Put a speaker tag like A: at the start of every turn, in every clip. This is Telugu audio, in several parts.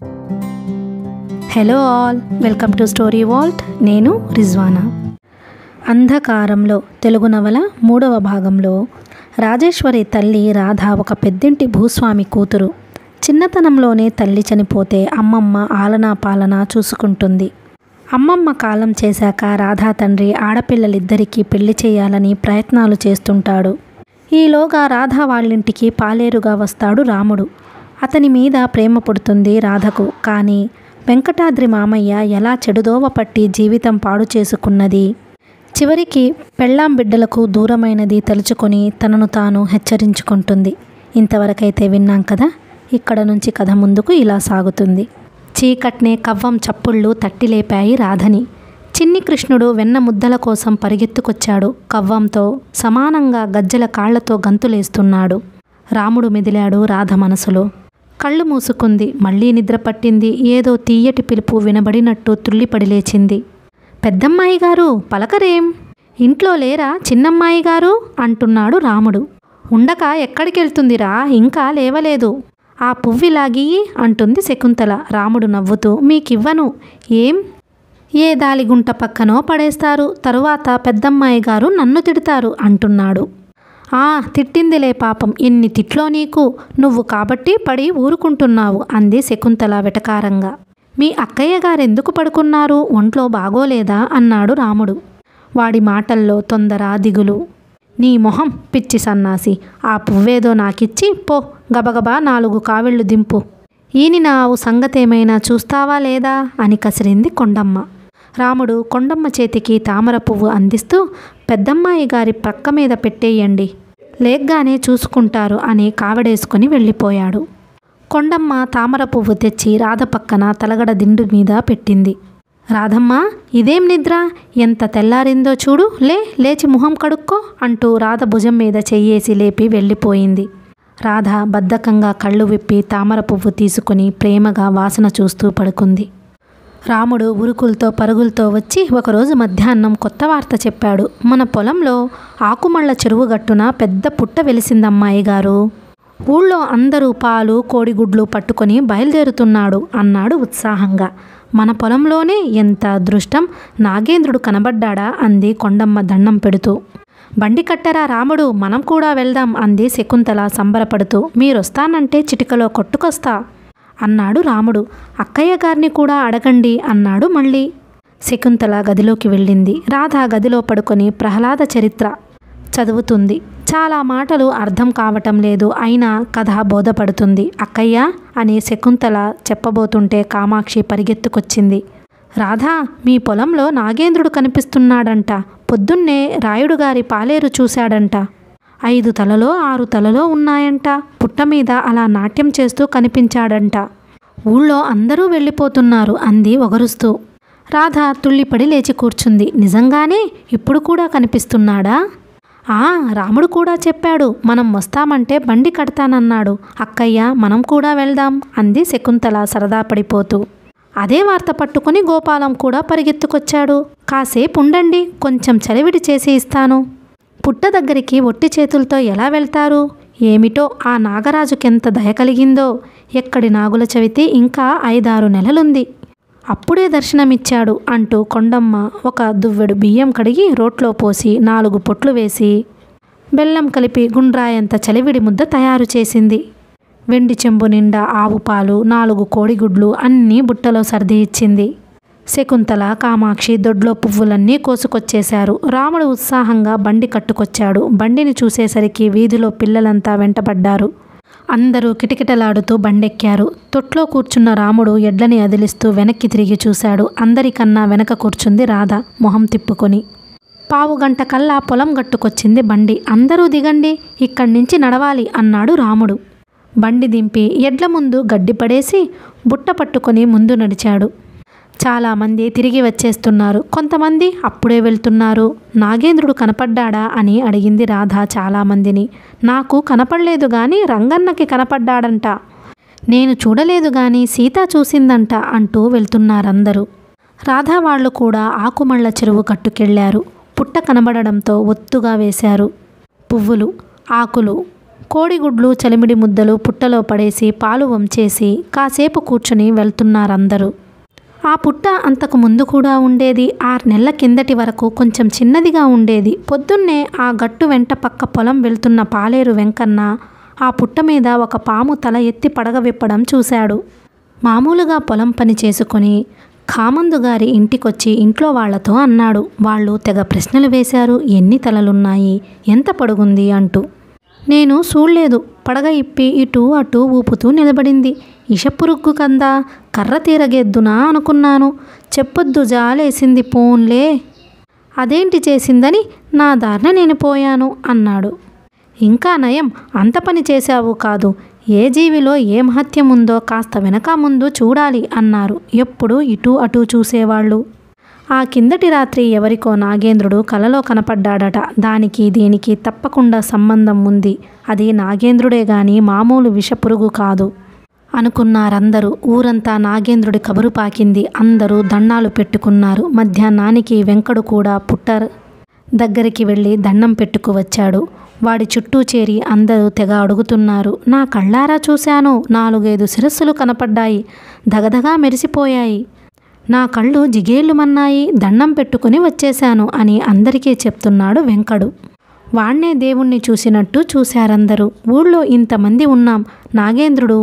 A: hello all welcome to story vault నేను రిజ్వానా అంధకారంలో తెలుగు నవల మూడవ భాగంలో రాజేశ్వరి తల్లి రాధ ఒక పెద్దింటి భూస్వామి కూతురు చిన్నతనంలోనే తల్లి చనిపోతే అమ్మమ్మ ఆలనా పాలన చూసుకుంటుంది అమ్మమ్మ కాలం చేశాక రాధా తండ్రి ఆడపిల్లలిద్దరికీ పెళ్లి చేయాలని ప్రయత్నాలు చేస్తుంటాడు ఈలోగా రాధ వాళ్ళింటికి పాలేరుగా వస్తాడు రాముడు అతని మీద ప్రేమ పుడుతుంది రాధకు కానీ వెంకటాద్రి మామయ్య ఎలా చెడుదోవ పట్టి జీవితం పాడు చేసుకున్నది చివరికి పెళ్ళాం బిడ్డలకు దూరమైనది తలుచుకొని తనను తాను హెచ్చరించుకుంటుంది ఇంతవరకైతే విన్నాం కదా ఇక్కడ నుంచి కథ ముందుకు ఇలా సాగుతుంది చీకట్నే కవ్వం చప్పుళ్ళు తట్టి లేపాయి రాధని చిన్ని కృష్ణుడు వెన్న ముద్దల కోసం పరిగెత్తుకొచ్చాడు కవ్వంతో సమానంగా గజ్జల కాళ్లతో గంతులేస్తున్నాడు రాముడు మెదిలాడు రాధ మనసులో కళ్ళు మూసుకుంది మళ్ళీ నిద్ర పట్టింది ఏదో తీయటి పిలుపు వినబడినట్టు తుల్లిపడి లేచింది పెద్దమ్మాయి గారు పలకరేం ఇంట్లో లేరా చిన్నమ్మాయి గారు అంటున్నాడు రాముడు ఉండక ఎక్కడికెళ్తుందిరా ఇంకా లేవలేదు ఆ పువ్విలాగి అంటుంది శకుంతల రాముడు నవ్వుతూ మీకివ్వను ఏం ఏ దాలిగుంట పక్కనో పడేస్తారు తరువాత పెద్దమ్మాయి గారు నన్ను తిడతారు అంటున్నాడు ఆ తిట్టిందిలే పాపం ఎన్ని తిట్లో నీకు నువ్వు కాబట్టి పడి ఊరుకుంటున్నావు అంది శకుంతల వెటకారంగా మీ అక్కయ్య గారెందుకు పడుకున్నారు ఒంట్లో బాగోలేదా అన్నాడు రాముడు వాడి మాటల్లో తొందర దిగులు నీ మొహం పిచ్చి సన్నాసి ఆ పువ్వేదో నాకిచ్చి పో గబగబా నాలుగు కావిళ్ళు దింపు ఈని నావు సంగతేమైనా చూస్తావా లేదా అని కసిరింది కొండమ్మ రాముడు కొండమ్మ చేతికి తామర పువ్వు అందిస్తూ పెద్దమ్మాయి గారి ప్రక్క మీద పెట్టేయండి లేగ్గానే చూసుకుంటారు అని కావడేసుకుని వెళ్ళిపోయాడు కొండమ్మ తామర పువ్వు తెచ్చి రాధ పక్కన తలగడ దిండు మీద పెట్టింది రాధమ్మ ఇదేం నిద్ర ఎంత తెల్లారిందో చూడు లే లేచి ముఖం కడుక్కో అంటూ రాధ భుజం మీద చెయ్యేసి లేపి వెళ్ళిపోయింది రాధ బద్ధకంగా కళ్ళు విప్పి తామర పువ్వు తీసుకుని ప్రేమగా వాసన చూస్తూ పడుకుంది రాముడు ఉరుకులతో పరుగులతో వచ్చి ఒకరోజు మధ్యాహ్నం కొత్త వార్త చెప్పాడు మన పొలంలో ఆకుమళ్ళ చెరువు గట్టున పెద్ద పుట్ట వెలిసిందమ్మాయి గారు ఊళ్ళో అందరూ పాలు కోడిగుడ్లు పట్టుకొని బయలుదేరుతున్నాడు అన్నాడు ఉత్సాహంగా మన పొలంలోనే ఎంత అదృష్టం నాగేంద్రుడు కనబడ్డాడా అంది కొండమ్మ దండం పెడుతూ బండి కట్టరా రాముడు మనం కూడా వెళ్దాం అంది శకుంతల సంబరపడుతూ మీరొస్తానంటే చిటికలో కొట్టుకొస్తా అన్నాడు రాముడు అక్కయ్య గారిని కూడా అడగండి అన్నాడు మళ్ళీ శకుంతల గదిలోకి వెళ్ళింది రాధ గదిలో పడుకొని ప్రహ్లాద చరిత్ర చదువుతుంది చాలా మాటలు అర్థం కావటం లేదు అయినా కథ బోధపడుతుంది అక్కయ్య అని శకుంతల చెప్పబోతుంటే కామాక్షి పరిగెత్తుకొచ్చింది రాధా మీ పొలంలో నాగేంద్రుడు కనిపిస్తున్నాడంట పొద్దున్నే రాయుడు గారి పాలేరు చూశాడంట ఐదు తలలో ఆరు తలలో ఉన్నాయంట పుట్ట మీద అలా నాట్యం చేస్తూ కనిపించాడంట ఊళ్ళో అందరూ వెళ్ళిపోతున్నారు అంది ఒగరుస్తూ రాధ తుళ్ళిపడి లేచి కూర్చుంది నిజంగానే ఇప్పుడు కూడా కనిపిస్తున్నాడా ఆ రాముడు కూడా చెప్పాడు మనం వస్తామంటే బండి కడతానన్నాడు అక్కయ్య మనం కూడా వెళ్దాం అంది శకుంతల సరదా పడిపోతూ అదే వార్త పట్టుకుని గోపాలం కూడా పరిగెత్తుకొచ్చాడు కాసేపు ఉండండి కొంచెం చలివిడి చేసి ఇస్తాను పుట్ట దగ్గరికి ఒట్టి చేతులతో ఎలా వెళ్తారు ఏమిటో ఆ నాగరాజుకెంత దయ కలిగిందో ఎక్కడి నాగుల చవితి ఇంకా ఐదారు నెలలుంది అప్పుడే దర్శనమిచ్చాడు అంటూ కొండమ్మ ఒక దువ్వెడు బియ్యం కడిగి రోట్లో పోసి నాలుగు పొట్లు వేసి బెల్లం కలిపి గుండ్రాయంత చలివిడి ముద్ద తయారు చేసింది వెండి చెంబు నిండా ఆవు పాలు నాలుగు కోడిగుడ్లు అన్నీ బుట్టలో సర్ది ఇచ్చింది శకుంతల కామాక్షి దొడ్లో పువ్వులన్నీ కోసుకొచ్చేశారు రాముడు ఉత్సాహంగా బండి కట్టుకొచ్చాడు బండిని చూసేసరికి వీధిలో పిల్లలంతా వెంటబడ్డారు అందరూ కిటకిటలాడుతూ బండెక్కారు తొట్లో కూర్చున్న రాముడు ఎడ్లని అదిలిస్తూ వెనక్కి తిరిగి చూశాడు అందరికన్నా వెనక కూర్చుంది రాధ మొహం తిప్పుకొని పావుగంట కల్లా పొలం గట్టుకొచ్చింది బండి అందరూ దిగండి ఇక్కడి నుంచి నడవాలి అన్నాడు రాముడు బండి దింపి ఎడ్ల ముందు గడ్డి పడేసి బుట్ట పట్టుకొని ముందు నడిచాడు చాలామంది తిరిగి వచ్చేస్తున్నారు కొంతమంది అప్పుడే వెళ్తున్నారు నాగేంద్రుడు కనపడ్డాడా అని అడిగింది రాధ చాలామందిని నాకు కనపడలేదు గాని రంగన్నకి కనపడ్డాడంట నేను చూడలేదు గాని సీత చూసిందంట అంటూ వెళ్తున్నారందరూ రాధా వాళ్ళు కూడా ఆకుమళ్ళ చెరువు కట్టుకెళ్లారు పుట్ట కనబడడంతో ఒత్తుగా వేశారు పువ్వులు ఆకులు కోడిగుడ్లు చలిమిడి ముద్దలు పుట్టలో పడేసి పాలు వంచేసి కాసేపు కూర్చుని వెళ్తున్నారందరూ ఆ పుట్ట అంతకు ముందు కూడా ఉండేది ఆరు నెలల కిందటి వరకు కొంచెం చిన్నదిగా ఉండేది పొద్దున్నే ఆ గట్టు వెంట పక్క పొలం వెళ్తున్న పాలేరు వెంకన్న ఆ పుట్ట మీద ఒక పాము తల ఎత్తి పడగ విప్పడం చూశాడు మామూలుగా పొలం పని చేసుకొని కామందు గారి ఇంటికొచ్చి ఇంట్లో వాళ్లతో అన్నాడు వాళ్ళు తెగ ప్రశ్నలు వేశారు ఎన్ని తలలున్నాయి ఎంత పొడుగుంది అంటూ నేను చూడలేదు పడగ ఇప్పి ఇటు అటు ఊపుతూ నిలబడింది ఇషపురుగ్గు కందా కర్ర తీరగెద్దునా అనుకున్నాను చెప్పొద్దు జాలేసింది పోన్లే అదేంటి చేసిందని నా దారిన నేను పోయాను అన్నాడు ఇంకా నయం అంత పని చేశావు కాదు ఏ జీవిలో ఏ మహత్యం ఉందో కాస్త వెనక ముందు చూడాలి అన్నారు ఎప్పుడు ఇటు అటు చూసేవాళ్ళు ఆ కిందటి రాత్రి ఎవరికో నాగేంద్రుడు కలలో కనపడ్డాడట దానికి దీనికి తప్పకుండా సంబంధం ఉంది అది నాగేంద్రుడే గాని మామూలు విషపురుగు కాదు అనుకున్నారందరూ ఊరంతా నాగేంద్రుడి కబురు పాకింది అందరూ దండాలు పెట్టుకున్నారు మధ్యాహ్నానికి వెంకడు కూడా పుట్టర్ దగ్గరికి వెళ్ళి దండం పెట్టుకు వచ్చాడు వాడి చుట్టూ చేరి అందరూ తెగ అడుగుతున్నారు నా కళ్ళారా చూశాను నాలుగైదు శిరస్సులు కనపడ్డాయి దగదగా మెరిసిపోయాయి నా కళ్ళు జిగేళ్ళుమన్నాయి దండం పెట్టుకుని వచ్చేశాను అని అందరికీ చెప్తున్నాడు వెంకడు వాణ్ణే దేవుణ్ణి చూసినట్టు చూశారందరూ ఊళ్ళో ఇంతమంది ఉన్నాం నాగేంద్రుడు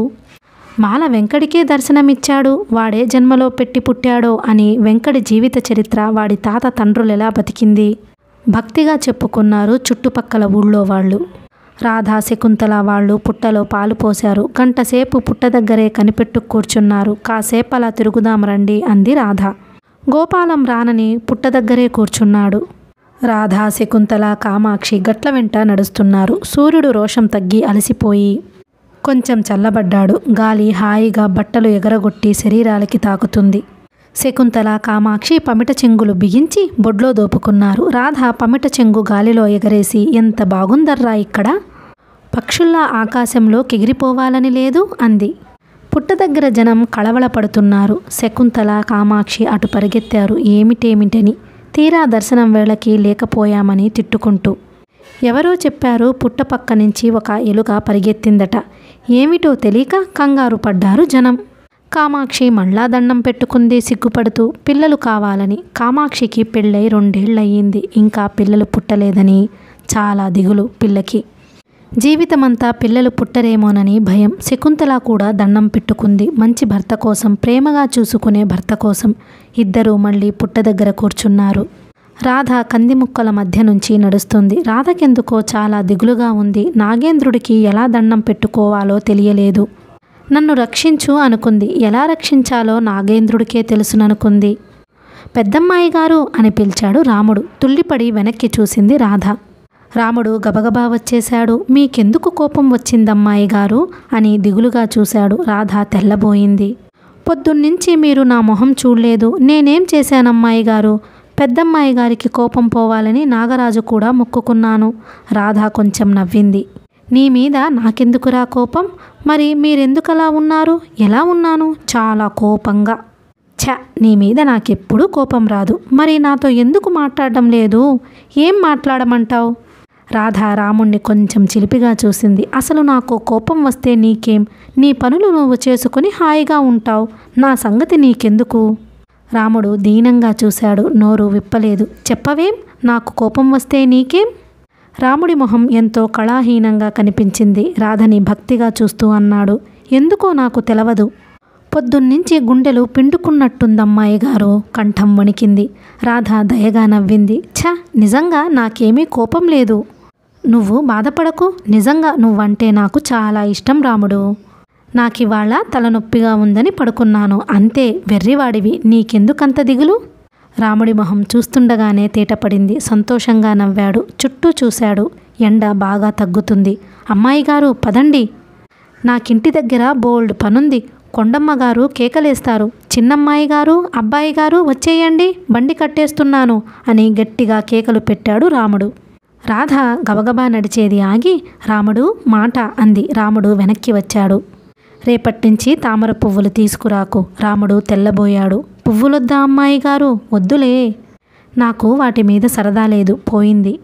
A: మాల వెంకడికే దర్శనమిచ్చాడు వాడే జన్మలో పెట్టి పుట్టాడో అని వెంకడి జీవిత చరిత్ర వాడి తాత తండ్రులెలా బతికింది భక్తిగా చెప్పుకున్నారు చుట్టుపక్కల ఊళ్ళో వాళ్ళు రాధా శకుంతల వాళ్ళు పుట్టలో పాలు పోశారు గంటసేపు పుట్ట దగ్గరే కనిపెట్టు కూర్చున్నారు కాసేపు అలా తిరుగుదాం రండి అంది రాధ గోపాలం రానని పుట్ట దగ్గరే కూర్చున్నాడు రాధా శకుంతల కామాక్షి గట్ల వెంట నడుస్తున్నారు సూర్యుడు రోషం తగ్గి అలసిపోయి కొంచెం చల్లబడ్డాడు గాలి హాయిగా బట్టలు ఎగరగొట్టి శరీరాలకి తాకుతుంది శకుంతల కామాక్షి పమిట చెంగులు బిగించి బొడ్లో దోపుకున్నారు రాధ పమిట చెంగు గాలిలో ఎగరేసి ఎంత బాగుందర్రా ఇక్కడ పక్షుల్లా ఆకాశంలో కెగిరిపోవాలని లేదు అంది పుట్ట దగ్గర జనం కళవళపడుతున్నారు శకుంతల కామాక్షి అటు పరిగెత్తారు ఏమిటేమిటని తీరా దర్శనం వేళకి లేకపోయామని తిట్టుకుంటూ ఎవరో చెప్పారు పుట్ట పక్క నుంచి ఒక ఎలుక పరిగెత్తిందట ఏమిటో తెలియక కంగారు పడ్డారు జనం కామాక్షి మళ్ళా దండం పెట్టుకుంది సిగ్గుపడుతూ పిల్లలు కావాలని కామాక్షికి పెళ్ళై రెండేళ్లయ్యింది ఇంకా పిల్లలు పుట్టలేదని చాలా దిగులు పిల్లకి జీవితమంతా పిల్లలు పుట్టరేమోనని భయం శకుంతల కూడా దండం పెట్టుకుంది మంచి భర్త కోసం ప్రేమగా చూసుకునే భర్త కోసం ఇద్దరూ మళ్ళీ పుట్ట దగ్గర కూర్చున్నారు రాధ కంది ముక్కల మధ్య నుంచి నడుస్తుంది రాధకెందుకో చాలా దిగులుగా ఉంది నాగేంద్రుడికి ఎలా దండం పెట్టుకోవాలో తెలియలేదు నన్ను రక్షించు అనుకుంది ఎలా రక్షించాలో నాగేంద్రుడికే తెలుసుననుకుంది పెద్దమ్మాయి గారు అని పిలిచాడు రాముడు తుల్లిపడి వెనక్కి చూసింది రాధ రాముడు గబగబా వచ్చేశాడు మీకెందుకు కోపం వచ్చిందమ్మాయి గారు అని దిగులుగా చూశాడు రాధ తెల్లబోయింది పొద్దున్నుంచి మీరు నా మొహం చూడలేదు నేనేం చేశానమ్మాయి గారు పెద్దమ్మాయి గారికి కోపం పోవాలని నాగరాజు కూడా మొక్కుకున్నాను రాధ కొంచెం నవ్వింది నీ మీద నాకెందుకురా కోపం మరి మీరెందుకలా ఉన్నారు ఎలా ఉన్నాను చాలా కోపంగా ఛ నీ మీద నాకెప్పుడూ కోపం రాదు మరి నాతో ఎందుకు మాట్లాడడం లేదు ఏం మాట్లాడమంటావు రాధ రాముణ్ణి కొంచెం చిలిపిగా చూసింది అసలు నాకు కోపం వస్తే నీకేం నీ పనులు నువ్వు చేసుకుని హాయిగా ఉంటావు నా సంగతి నీకెందుకు రాముడు దీనంగా చూశాడు నోరు విప్పలేదు చెప్పవేం నాకు కోపం వస్తే నీకేం రాముడి మొహం ఎంతో కళాహీనంగా కనిపించింది రాధని భక్తిగా చూస్తూ అన్నాడు ఎందుకో నాకు తెలవదు పొద్దున్నుంచి గుండెలు పిండుకున్నట్టుందమ్మాయి గారు కంఠం వణికింది రాధ దయగా నవ్వింది ఛ నిజంగా నాకేమీ కోపం లేదు నువ్వు బాధపడకు నిజంగా నువ్వంటే నాకు చాలా ఇష్టం రాముడు నాకివాళ తలనొప్పిగా ఉందని పడుకున్నాను అంతే వెర్రివాడివి నీకెందుకంత దిగులు రాముడి మొహం చూస్తుండగానే తేటపడింది సంతోషంగా నవ్వాడు చుట్టూ చూశాడు ఎండ బాగా తగ్గుతుంది అమ్మాయి గారు పదండి నాకింటి దగ్గర బోల్డ్ పనుంది కొండమ్మ గారు కేకలేస్తారు చిన్నమ్మాయి గారు అబ్బాయి గారు వచ్చేయండి బండి కట్టేస్తున్నాను అని గట్టిగా కేకలు పెట్టాడు రాముడు రాధ గబగబా నడిచేది ఆగి రాముడు మాట అంది రాముడు వెనక్కి వచ్చాడు రేపట్నుంచి తామర పువ్వులు తీసుకురాకు రాముడు తెల్లబోయాడు పువ్వులొద్దా అమ్మాయి గారు వద్దులే నాకు వాటి మీద సరదా లేదు పోయింది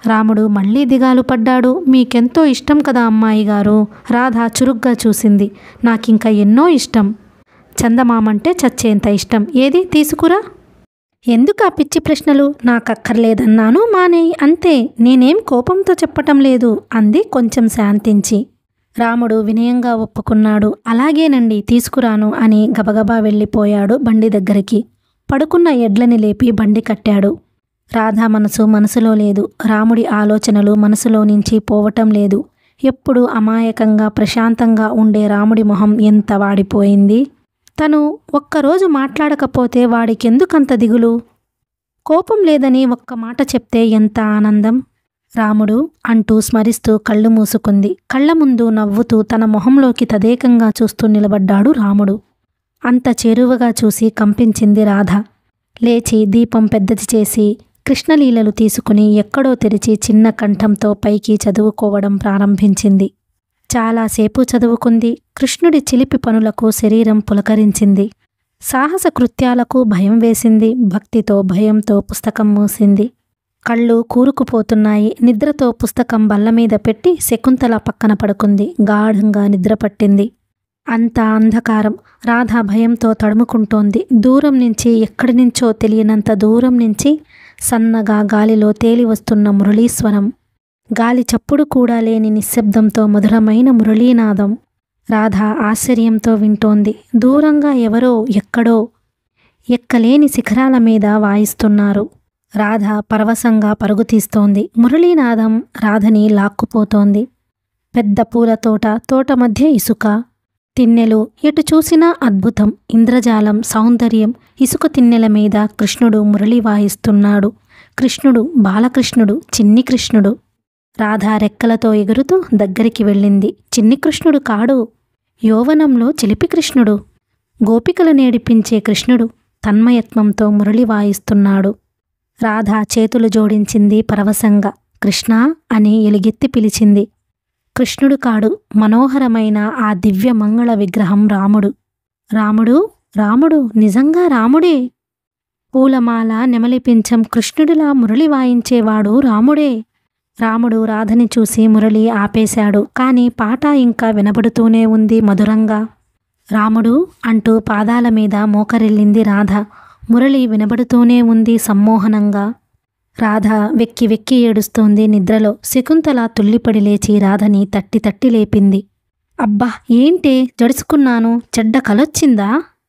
A: రాముడు మళ్ళీ దిగాలు పడ్డాడు మీకెంతో ఇష్టం కదా అమ్మాయి గారు రాధ చురుగ్గా చూసింది నాకింక ఎన్నో ఇష్టం చందమామంటే చచ్చేంత ఇష్టం ఏది తీసుకురా ఎందుకు ఆ పిచ్చి ప్రశ్నలు నాకక్కర్లేదన్నాను మానేయ్ అంతే నేనేం కోపంతో చెప్పటం లేదు అంది కొంచెం శాంతించి రాముడు వినయంగా ఒప్పుకున్నాడు అలాగేనండి తీసుకురాను అని గబగబా వెళ్ళిపోయాడు బండి దగ్గరికి పడుకున్న ఎడ్లని లేపి బండి కట్టాడు రాధా మనసు మనసులో లేదు రాముడి ఆలోచనలు మనసులో నుంచి పోవటం లేదు ఎప్పుడు అమాయకంగా ప్రశాంతంగా ఉండే రాముడి మొహం ఎంత వాడిపోయింది తను ఒక్కరోజు మాట్లాడకపోతే వాడికెందుకంత దిగులు కోపం లేదని ఒక్క మాట చెప్తే ఎంత ఆనందం రాముడు అంటూ స్మరిస్తూ కళ్ళు మూసుకుంది కళ్ళ ముందు నవ్వుతూ తన మొహంలోకి తదేకంగా చూస్తూ నిలబడ్డాడు రాముడు అంత చేరువగా చూసి కంపించింది రాధ లేచి దీపం పెద్దది చేసి కృష్ణలీలలు తీసుకుని ఎక్కడో తెరిచి చిన్న కంఠంతో పైకి చదువుకోవడం ప్రారంభించింది చాలాసేపు చదువుకుంది కృష్ణుడి చిలిపి పనులకు శరీరం పులకరించింది సాహస కృత్యాలకు భయం వేసింది భక్తితో భయంతో పుస్తకం మూసింది కళ్ళు కూరుకుపోతున్నాయి నిద్రతో పుస్తకం బల్ల మీద పెట్టి శకుంతల పక్కన పడుకుంది గాఢంగా నిద్ర పట్టింది అంత అంధకారం రాధ భయంతో తడుముకుంటోంది దూరం నుంచి ఎక్కడి నుంచో తెలియనంత దూరం నుంచి సన్నగా గాలిలో తేలి వస్తున్న మురళీస్వరం గాలి చప్పుడు కూడా లేని నిశ్శబ్దంతో మధురమైన మురళీనాదం రాధ ఆశ్చర్యంతో వింటోంది దూరంగా ఎవరో ఎక్కడో ఎక్కలేని శిఖరాల మీద వాయిస్తున్నారు రాధ పరవశంగా పరుగు తీస్తోంది మురళీనాదం రాధని లాక్కుపోతోంది పెద్ద పూల తోట తోట మధ్య ఇసుక తిన్నెలు ఎటు చూసినా అద్భుతం ఇంద్రజాలం సౌందర్యం ఇసుక తిన్నెల మీద కృష్ణుడు మురళి వాయిస్తున్నాడు కృష్ణుడు బాలకృష్ణుడు చిన్ని కృష్ణుడు రాధ రెక్కలతో ఎగురుతూ దగ్గరికి వెళ్ళింది చిన్ని కృష్ణుడు కాడు యౌవనంలో చిలిపి కృష్ణుడు గోపికల నేడిపించే కృష్ణుడు తన్మయత్వంతో మురళి వాయిస్తున్నాడు రాధ చేతులు జోడించింది పరవశంగా కృష్ణ అని ఎలుగెత్తి పిలిచింది కృష్ణుడు కాడు మనోహరమైన ఆ దివ్య మంగళ విగ్రహం రాముడు రాముడు రాముడు నిజంగా రాముడే పూలమాల నెమలిపించం కృష్ణుడిలా మురళి వాయించేవాడు రాముడే రాముడు రాధని చూసి మురళి ఆపేశాడు కానీ పాట ఇంకా వినబడుతూనే ఉంది మధురంగా రాముడు అంటూ పాదాల మీద మోకరిల్లింది రాధ మురళి వినబడుతూనే ఉంది సమ్మోహనంగా రాధ వెక్కి వెక్కి ఏడుస్తోంది నిద్రలో శకుంతల తుల్లిపడి లేచి రాధని తట్టి తట్టి లేపింది అబ్బా ఏంటే జడుచుకున్నాను చెడ్డ కలొచ్చిందా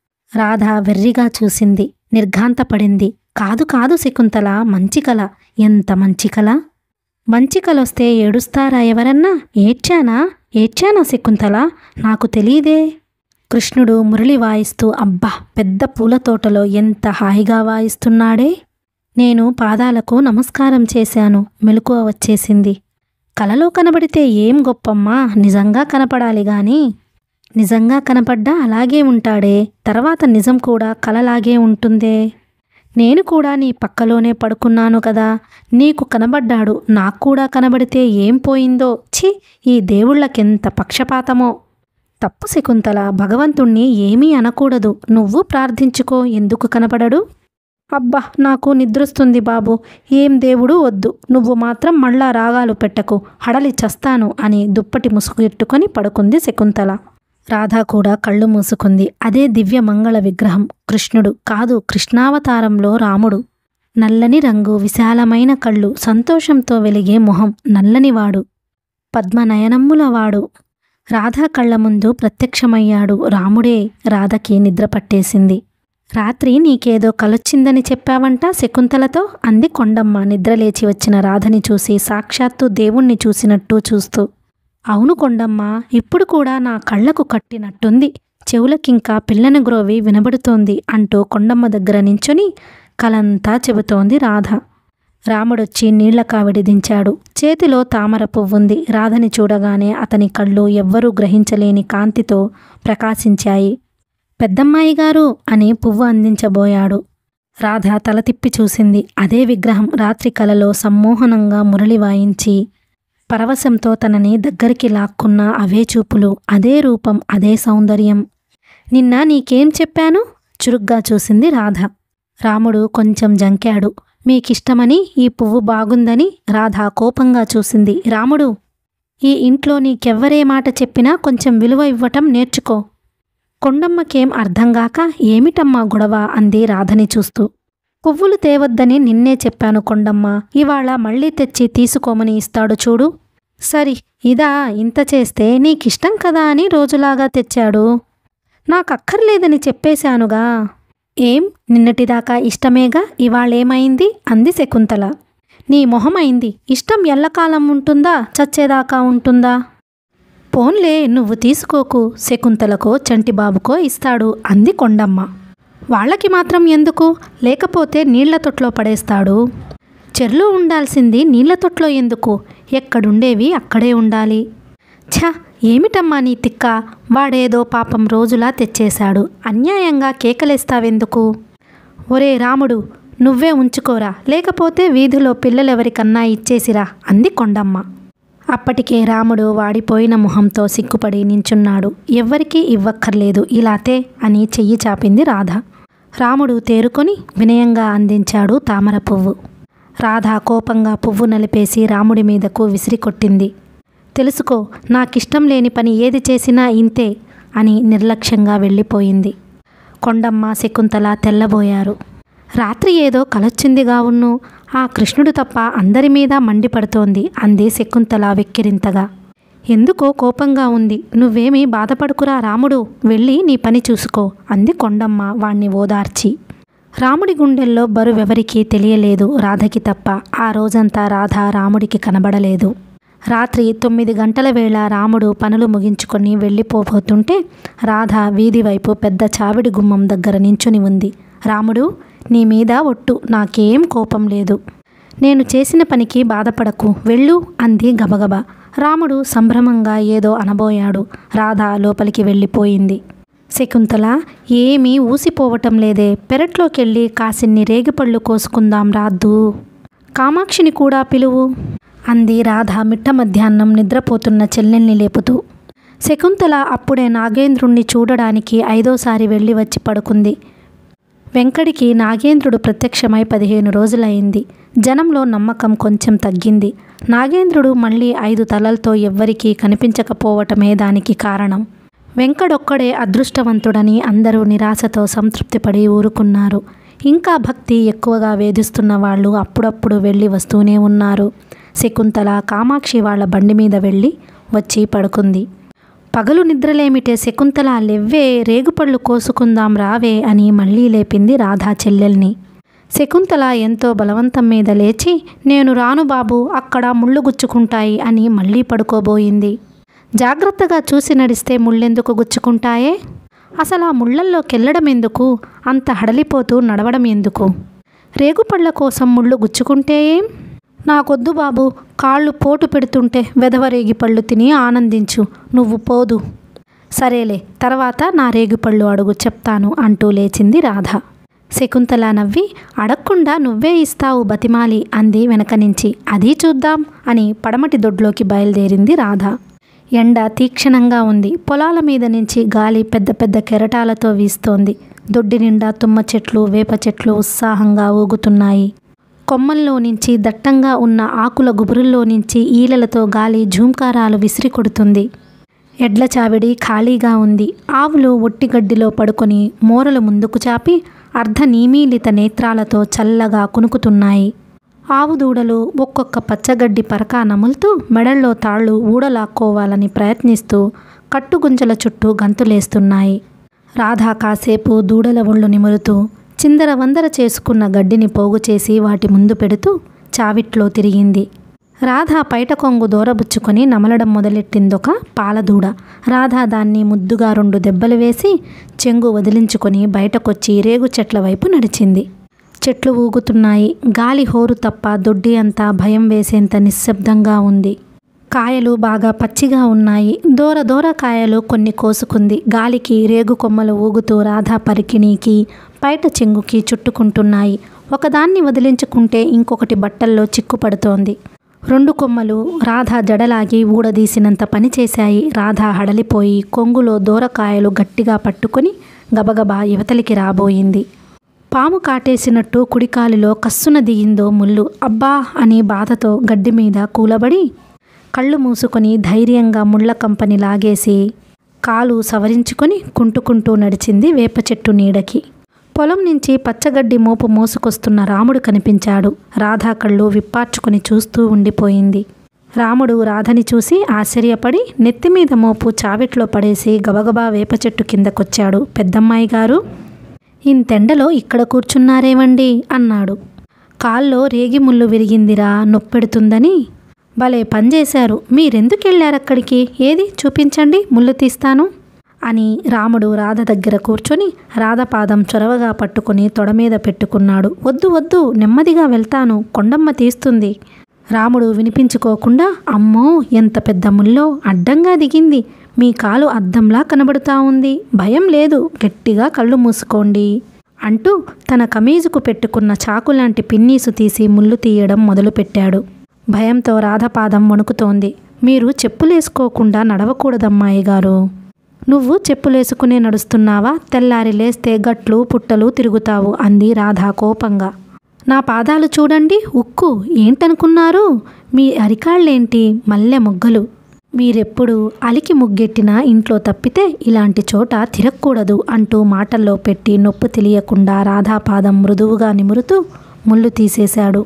A: రాధ వెర్రిగా చూసింది నిర్ఘాంతపడింది కాదు కాదు శకుంతల మంచి కల ఎంత మంచి కల మంచి కలొస్తే ఏడుస్తారా ఎవరన్నా ఏడ్చానా ఏడ్చానా శకుంతల నాకు తెలీదే కృష్ణుడు మురళి వాయిస్తూ అబ్బా పెద్ద పూల తోటలో ఎంత హాయిగా వాయిస్తున్నాడే నేను పాదాలకు నమస్కారం చేశాను మెలకువ వచ్చేసింది కలలో కనబడితే ఏం గొప్పమ్మా నిజంగా కనపడాలి గాని నిజంగా కనపడ్డా అలాగే ఉంటాడే తర్వాత నిజం కూడా కలలాగే ఉంటుందే నేను కూడా నీ పక్కలోనే పడుకున్నాను కదా నీకు కనబడ్డాడు నాకు కూడా కనబడితే ఏం పోయిందో ఛీ ఈ దేవుళ్ళకెంత పక్షపాతమో తప్పు శకుంతల భగవంతుణ్ణి ఏమీ అనకూడదు నువ్వు ప్రార్థించుకో ఎందుకు కనపడడు అబ్బా నాకు నిద్రొస్తుంది బాబు ఏం దేవుడు వద్దు నువ్వు మాత్రం మళ్ళా రాగాలు పెట్టకు హడలి చస్తాను అని దుప్పటి ముసుగెట్టుకొని పడుకుంది శకుంతల రాధ కూడా కళ్ళు మూసుకుంది అదే దివ్య మంగళ విగ్రహం కృష్ణుడు కాదు కృష్ణావతారంలో రాముడు నల్లని రంగు విశాలమైన కళ్ళు సంతోషంతో వెలిగే మొహం నల్లనివాడు పద్మనయనమ్ముల వాడు రాధా కళ్ళ ముందు ప్రత్యక్షమయ్యాడు రాముడే రాధకి నిద్ర పట్టేసింది రాత్రి నీకేదో కలొచ్చిందని చెప్పావంట శకుంతలతో అంది కొండమ్మ నిద్రలేచి వచ్చిన రాధని చూసి సాక్షాత్తు దేవుణ్ణి చూసినట్టు చూస్తూ అవును కొండమ్మ ఇప్పుడు కూడా నా కళ్ళకు కట్టినట్టుంది చెవులకింకా పిల్లని గ్రోవి వినబడుతోంది అంటూ కొండమ్మ దగ్గర నించుని కలంతా చెబుతోంది రాధ రాముడొచ్చి నీళ్ల కావిడి దించాడు చేతిలో తామర పువ్వుంది రాధని చూడగానే అతని కళ్ళు ఎవ్వరూ గ్రహించలేని కాంతితో ప్రకాశించాయి పెద్దమ్మాయి గారు అని పువ్వు అందించబోయాడు రాధ తల తిప్పి చూసింది అదే విగ్రహం రాత్రి కలలో సమ్మోహనంగా మురళి వాయించి పరవశంతో తనని దగ్గరికి లాక్కున్న అవే చూపులు అదే రూపం అదే సౌందర్యం నిన్న నీకేం చెప్పాను చురుగ్గా చూసింది రాధ రాముడు కొంచెం జంకాడు మీకిష్టమని ఈ పువ్వు బాగుందని రాధ కోపంగా చూసింది రాముడు ఈ ఇంట్లో నీకెవ్వరే మాట చెప్పినా కొంచెం విలువ ఇవ్వటం నేర్చుకో కొండమ్మకేం అర్థంగాక ఏమిటమ్మా గొడవ అంది రాధని చూస్తూ పువ్వులు తేవద్దని నిన్నే చెప్పాను కొండమ్మ ఇవాళ మళ్ళీ తెచ్చి తీసుకోమని ఇస్తాడు చూడు సరి ఇదా ఇంత చేస్తే నీకిష్టం కదా అని రోజులాగా తెచ్చాడు నాకక్కర్లేదని చెప్పేశానుగా ఏం నిన్నటిదాకా ఇష్టమేగా ఇవాళేమైంది అంది శకుంతల నీ మొహమైంది ఇష్టం ఎల్లకాలం ఉంటుందా చచ్చేదాకా ఉంటుందా పోన్లే నువ్వు తీసుకోకు శకుంతలకో చంటిబాబుకో ఇస్తాడు అంది కొండమ్మ వాళ్ళకి మాత్రం ఎందుకు లేకపోతే నీళ్ల తొట్లో పడేస్తాడు చెర్లో ఉండాల్సింది నీళ్ల తొట్లో ఎందుకు ఎక్కడుండేవి అక్కడే ఉండాలి ఛ ఏమిటమ్మా నీ తిక్క వాడేదో పాపం రోజులా తెచ్చేశాడు అన్యాయంగా కేకలేస్తావెందుకు ఒరే రాముడు నువ్వే ఉంచుకోరా లేకపోతే వీధిలో పిల్లలెవరికన్నా ఇచ్చేసిరా అంది కొండమ్మ అప్పటికే రాముడు వాడిపోయిన మొహంతో సిగ్గుపడి నించున్నాడు ఎవ్వరికీ ఇవ్వక్కర్లేదు ఇలాతే అని చెయ్యి చాపింది రాధ రాముడు తేరుకొని వినయంగా అందించాడు తామర పువ్వు రాధ కోపంగా పువ్వు నలిపేసి రాముడి మీదకు విసిరి కొట్టింది తెలుసుకో నాకిష్టం లేని పని ఏది చేసినా ఇంతే అని నిర్లక్ష్యంగా వెళ్ళిపోయింది కొండమ్మ శకుంతల తెల్లబోయారు రాత్రి ఏదో కలొచ్చిందిగా ఉన్ను ఆ కృష్ణుడు తప్ప అందరి మీద మండిపడుతోంది అంది శకుంతల వెక్కిరింతగా ఎందుకో కోపంగా ఉంది నువ్వేమీ బాధపడుకురా రాముడు వెళ్ళి నీ పని చూసుకో అంది కొండమ్మ వాణ్ణి ఓదార్చి రాముడి గుండెల్లో బరువెవరికీ తెలియలేదు రాధకి తప్ప ఆ రోజంతా రాధ రాముడికి కనబడలేదు రాత్రి తొమ్మిది గంటల వేళ రాముడు పనులు ముగించుకొని వెళ్ళిపోబోతుంటే రాధ వీధి వైపు పెద్ద చావిడి గుమ్మం దగ్గర నించుని ఉంది రాముడు నీ మీద ఒట్టు నాకేం కోపం లేదు నేను చేసిన పనికి బాధపడకు వెళ్ళు అంది గబగబా రాముడు సంభ్రమంగా ఏదో అనబోయాడు రాధ లోపలికి వెళ్ళిపోయింది శకుంతల ఏమీ ఊసిపోవటం లేదే పెరట్లోకెళ్ళి కాసిన్ని రేగిపళ్ళు కోసుకుందాం రాద్దు కామాక్షిని కూడా పిలువు అంది రాధ మిట్ట మధ్యాహ్నం నిద్రపోతున్న చెల్లెల్ని లేపుతూ శకుంతల అప్పుడే నాగేంద్రుణ్ణి చూడడానికి ఐదోసారి వెళ్ళి వచ్చి పడుకుంది వెంకడికి నాగేంద్రుడు ప్రత్యక్షమై పదిహేను రోజులైంది జనంలో నమ్మకం కొంచెం తగ్గింది నాగేంద్రుడు మళ్ళీ ఐదు తలలతో ఎవ్వరికీ కనిపించకపోవటమే దానికి కారణం వెంకడొక్కడే అదృష్టవంతుడని అందరూ నిరాశతో సంతృప్తిపడి ఊరుకున్నారు ఇంకా భక్తి ఎక్కువగా వేధిస్తున్న వాళ్ళు అప్పుడప్పుడు వెళ్ళి వస్తూనే ఉన్నారు శకుంతల కామాక్షి వాళ్ళ బండి మీద వెళ్ళి వచ్చి పడుకుంది పగలు నిద్రలేమిటే శకుంతల లెవ్వే రేగుపళ్ళు కోసుకుందాం రావే అని మళ్ళీ లేపింది రాధా చెల్లెల్ని శకుంతల ఎంతో బలవంతం మీద లేచి నేను రాను బాబు అక్కడ ముళ్ళు గుచ్చుకుంటాయి అని మళ్ళీ పడుకోబోయింది జాగ్రత్తగా చూసి నడిస్తే ముళ్ళెందుకు గుచ్చుకుంటాయే అసలు ఆ ముళ్ళల్లోకెళ్ళడం ఎందుకు అంత హడలిపోతూ నడవడం ఎందుకు రేగుపళ్ళ కోసం ముళ్ళు గుచ్చుకుంటే ఏం నాకొద్దు బాబు కాళ్ళు పోటు పెడుతుంటే వెధవ రేగిపళ్ళు తిని ఆనందించు నువ్వు పోదు సరేలే తర్వాత నా రేగిపళ్ళు అడుగు చెప్తాను అంటూ లేచింది రాధ శకుంతల నవ్వి అడగకుండా నువ్వే ఇస్తావు బతిమాలి అంది వెనక నుంచి అది చూద్దాం అని పడమటి దొడ్లోకి బయలుదేరింది రాధ ఎండ తీక్షణంగా ఉంది పొలాల మీద నుంచి గాలి పెద్ద పెద్ద కెరటాలతో వీస్తోంది దొడ్డి నిండా తుమ్మ చెట్లు వేప చెట్లు ఉత్సాహంగా ఊగుతున్నాయి కొమ్మల్లో నుంచి దట్టంగా ఉన్న ఆకుల గుబురుల్లో నుంచి ఈలలతో గాలి ఝూంకారాలు విసిరి కొడుతుంది ఎడ్ల చావిడి ఖాళీగా ఉంది ఆవులు ఒట్టిగడ్డిలో పడుకొని మోరలు ముందుకు చాపి అర్ధనీమీలిత నేత్రాలతో చల్లగా కునుకుతున్నాయి ఆవు దూడలు ఒక్కొక్క పచ్చగడ్డి పరకా నములుతూ మెడల్లో తాళ్ళు ఊడలాక్కోవాలని ప్రయత్నిస్తూ కట్టుగుంజల చుట్టూ గంతులేస్తున్నాయి రాధా కాసేపు దూడల ఒళ్ళు నిమురుతూ చిందర వందర చేసుకున్న గడ్డిని పోగు చేసి వాటి ముందు పెడుతూ చావిట్లో తిరిగింది రాధ పైట కొంగు దూరబుచ్చుకొని నమలడం మొదలెట్టిందొక పాలదూడ రాధ దాన్ని ముద్దుగా రెండు దెబ్బలు వేసి చెంగు వదిలించుకొని బయటకొచ్చి రేగు చెట్ల వైపు నడిచింది చెట్లు ఊగుతున్నాయి గాలి హోరు తప్ప దొడ్డి అంతా భయం వేసేంత నిశ్శబ్దంగా ఉంది కాయలు బాగా పచ్చిగా ఉన్నాయి దూర దూర కాయలు కొన్ని కోసుకుంది గాలికి రేగు కొమ్మలు ఊగుతూ రాధా పరికిణీకి బయట చెంగుకి చుట్టుకుంటున్నాయి ఒకదాన్ని వదిలించుకుంటే ఇంకొకటి బట్టల్లో చిక్కుపడుతోంది రెండు కొమ్మలు రాధ జడలాగి ఊడదీసినంత పని చేశాయి రాధ హడలిపోయి కొంగులో దూరకాయలు గట్టిగా పట్టుకొని గబగబా యువతలికి రాబోయింది పాము కాటేసినట్టు కుడికాలిలో కస్సున దిగిందో ముళ్ళు అబ్బా అని బాధతో గడ్డి మీద కూలబడి కళ్ళు మూసుకొని ధైర్యంగా ముళ్ళ కంపని లాగేసి కాలు సవరించుకొని కుంటుకుంటూ నడిచింది వేప చెట్టు నీడకి పొలం నుంచి పచ్చగడ్డి మోపు మోసుకొస్తున్న రాముడు కనిపించాడు రాధా కళ్ళు విప్పార్చుకొని చూస్తూ ఉండిపోయింది రాముడు రాధని చూసి ఆశ్చర్యపడి నెత్తిమీద మోపు చావిట్లో పడేసి గబగబా వేప చెట్టు కిందకొచ్చాడు పెద్దమ్మాయి గారు ఇంతెండలో ఇక్కడ కూర్చున్నారేమండి అన్నాడు కాల్లో రేగి ముళ్ళు విరిగిందిరా నొప్పెడుతుందని భలే పనిచేశారు మీరెందుకెళ్ళారక్కడికి ఏది చూపించండి ముళ్ళు తీస్తాను అని రాముడు రాధ దగ్గర కూర్చొని రాధ పాదం చొరవగా పట్టుకుని తొడ మీద పెట్టుకున్నాడు వద్దు వద్దు నెమ్మదిగా వెళ్తాను కొండమ్మ తీస్తుంది రాముడు వినిపించుకోకుండా అమ్మో ఎంత పెద్ద ముల్లో అడ్డంగా దిగింది మీ కాలు అద్దంలా కనబడుతా ఉంది భయం లేదు గట్టిగా కళ్ళు మూసుకోండి అంటూ తన కమీజుకు పెట్టుకున్న చాకులాంటి పిన్నీసు తీసి ముళ్ళు తీయడం మొదలుపెట్టాడు భయంతో రాధపాదం వణుకుతోంది మీరు చెప్పులేసుకోకుండా నడవకూడదమ్మాయి గారు నువ్వు చెప్పులేసుకునే నడుస్తున్నావా తెల్లారి లేస్తే గట్లు పుట్టలు తిరుగుతావు అంది రాధా కోపంగా నా పాదాలు చూడండి ఉక్కు ఏంటనుకున్నారు మీ అరికాళ్ళేంటి మల్లె మొగ్గలు మీరెప్పుడు అలికి ముగ్గెట్టినా ఇంట్లో తప్పితే ఇలాంటి చోట తిరగకూడదు అంటూ మాటల్లో పెట్టి నొప్పు తెలియకుండా రాధా పాదం మృదువుగా నిమురుతూ ముళ్ళు తీసేశాడు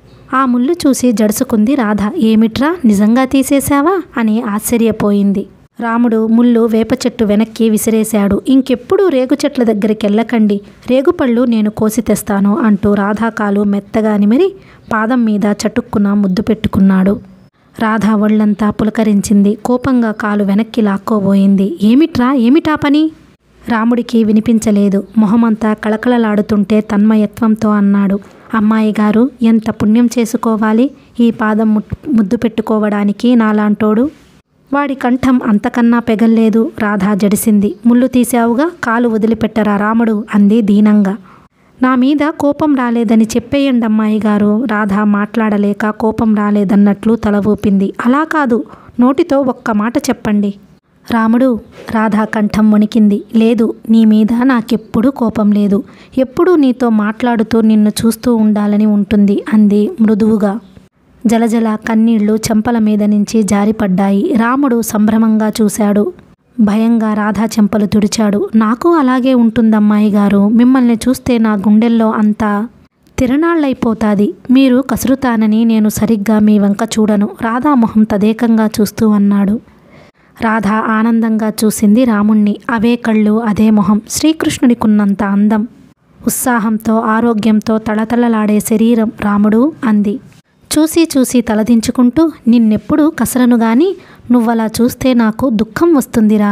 A: ఆ ముళ్ళు చూసి జడుసుకుంది రాధ ఏమిట్రా నిజంగా తీసేశావా అని ఆశ్చర్యపోయింది రాముడు ముళ్ళు వేప చెట్టు వెనక్కి విసిరేశాడు ఇంకెప్పుడు రేగు చెట్ల దగ్గరికి వెళ్ళకండి రేగుపళ్ళు నేను కోసి తెస్తాను అంటూ రాధాకాలు మెత్తగా నిమిరి పాదం మీద చటుక్కున ముద్దు పెట్టుకున్నాడు రాధ ఒళ్ళంతా పులకరించింది కోపంగా కాలు వెనక్కి లాక్కోబోయింది ఏమిట్రా ఏమిటా పని రాముడికి వినిపించలేదు మొహమంతా కళకళలాడుతుంటే తన్మయత్వంతో అన్నాడు అమ్మాయి గారు ఎంత పుణ్యం చేసుకోవాలి ఈ పాదం ముట్- ముద్దు పెట్టుకోవడానికి నాలాంటోడు వాడి కంఠం అంతకన్నా పెగల్లేదు రాధా జడిసింది ముళ్ళు తీశావుగా కాలు వదిలిపెట్టరా రాముడు అంది దీనంగా నా మీద కోపం రాలేదని చెప్పేయండి అమ్మాయి గారు రాధా మాట్లాడలేక కోపం రాలేదన్నట్లు తల ఊపింది అలా కాదు నోటితో ఒక్క మాట చెప్పండి రాముడు రాధా కంఠం వణికింది లేదు నీ మీద నాకెప్పుడూ కోపం లేదు ఎప్పుడూ నీతో మాట్లాడుతూ నిన్ను చూస్తూ ఉండాలని ఉంటుంది అంది మృదువుగా జలజల కన్నీళ్లు చెంపల మీద నుంచి జారిపడ్డాయి రాముడు సంభ్రమంగా చూశాడు భయంగా రాధా చెంపలు తుడిచాడు నాకు అలాగే ఉంటుందమ్మాయి గారు మిమ్మల్ని చూస్తే నా గుండెల్లో అంతా తిరణాళ్ళైపోతాది మీరు కసురుతానని నేను సరిగ్గా మీ వంక చూడను రాధా మొహం తదేకంగా చూస్తూ అన్నాడు రాధ ఆనందంగా చూసింది రాముణ్ణి అవే కళ్ళు అదే మొహం శ్రీకృష్ణుడికున్నంత అందం ఉత్సాహంతో ఆరోగ్యంతో తళతళలాడే శరీరం రాముడు అంది చూసి చూసి తలదించుకుంటూ నిన్నెప్పుడు కసరను గాని నువ్వలా చూస్తే నాకు దుఃఖం వస్తుందిరా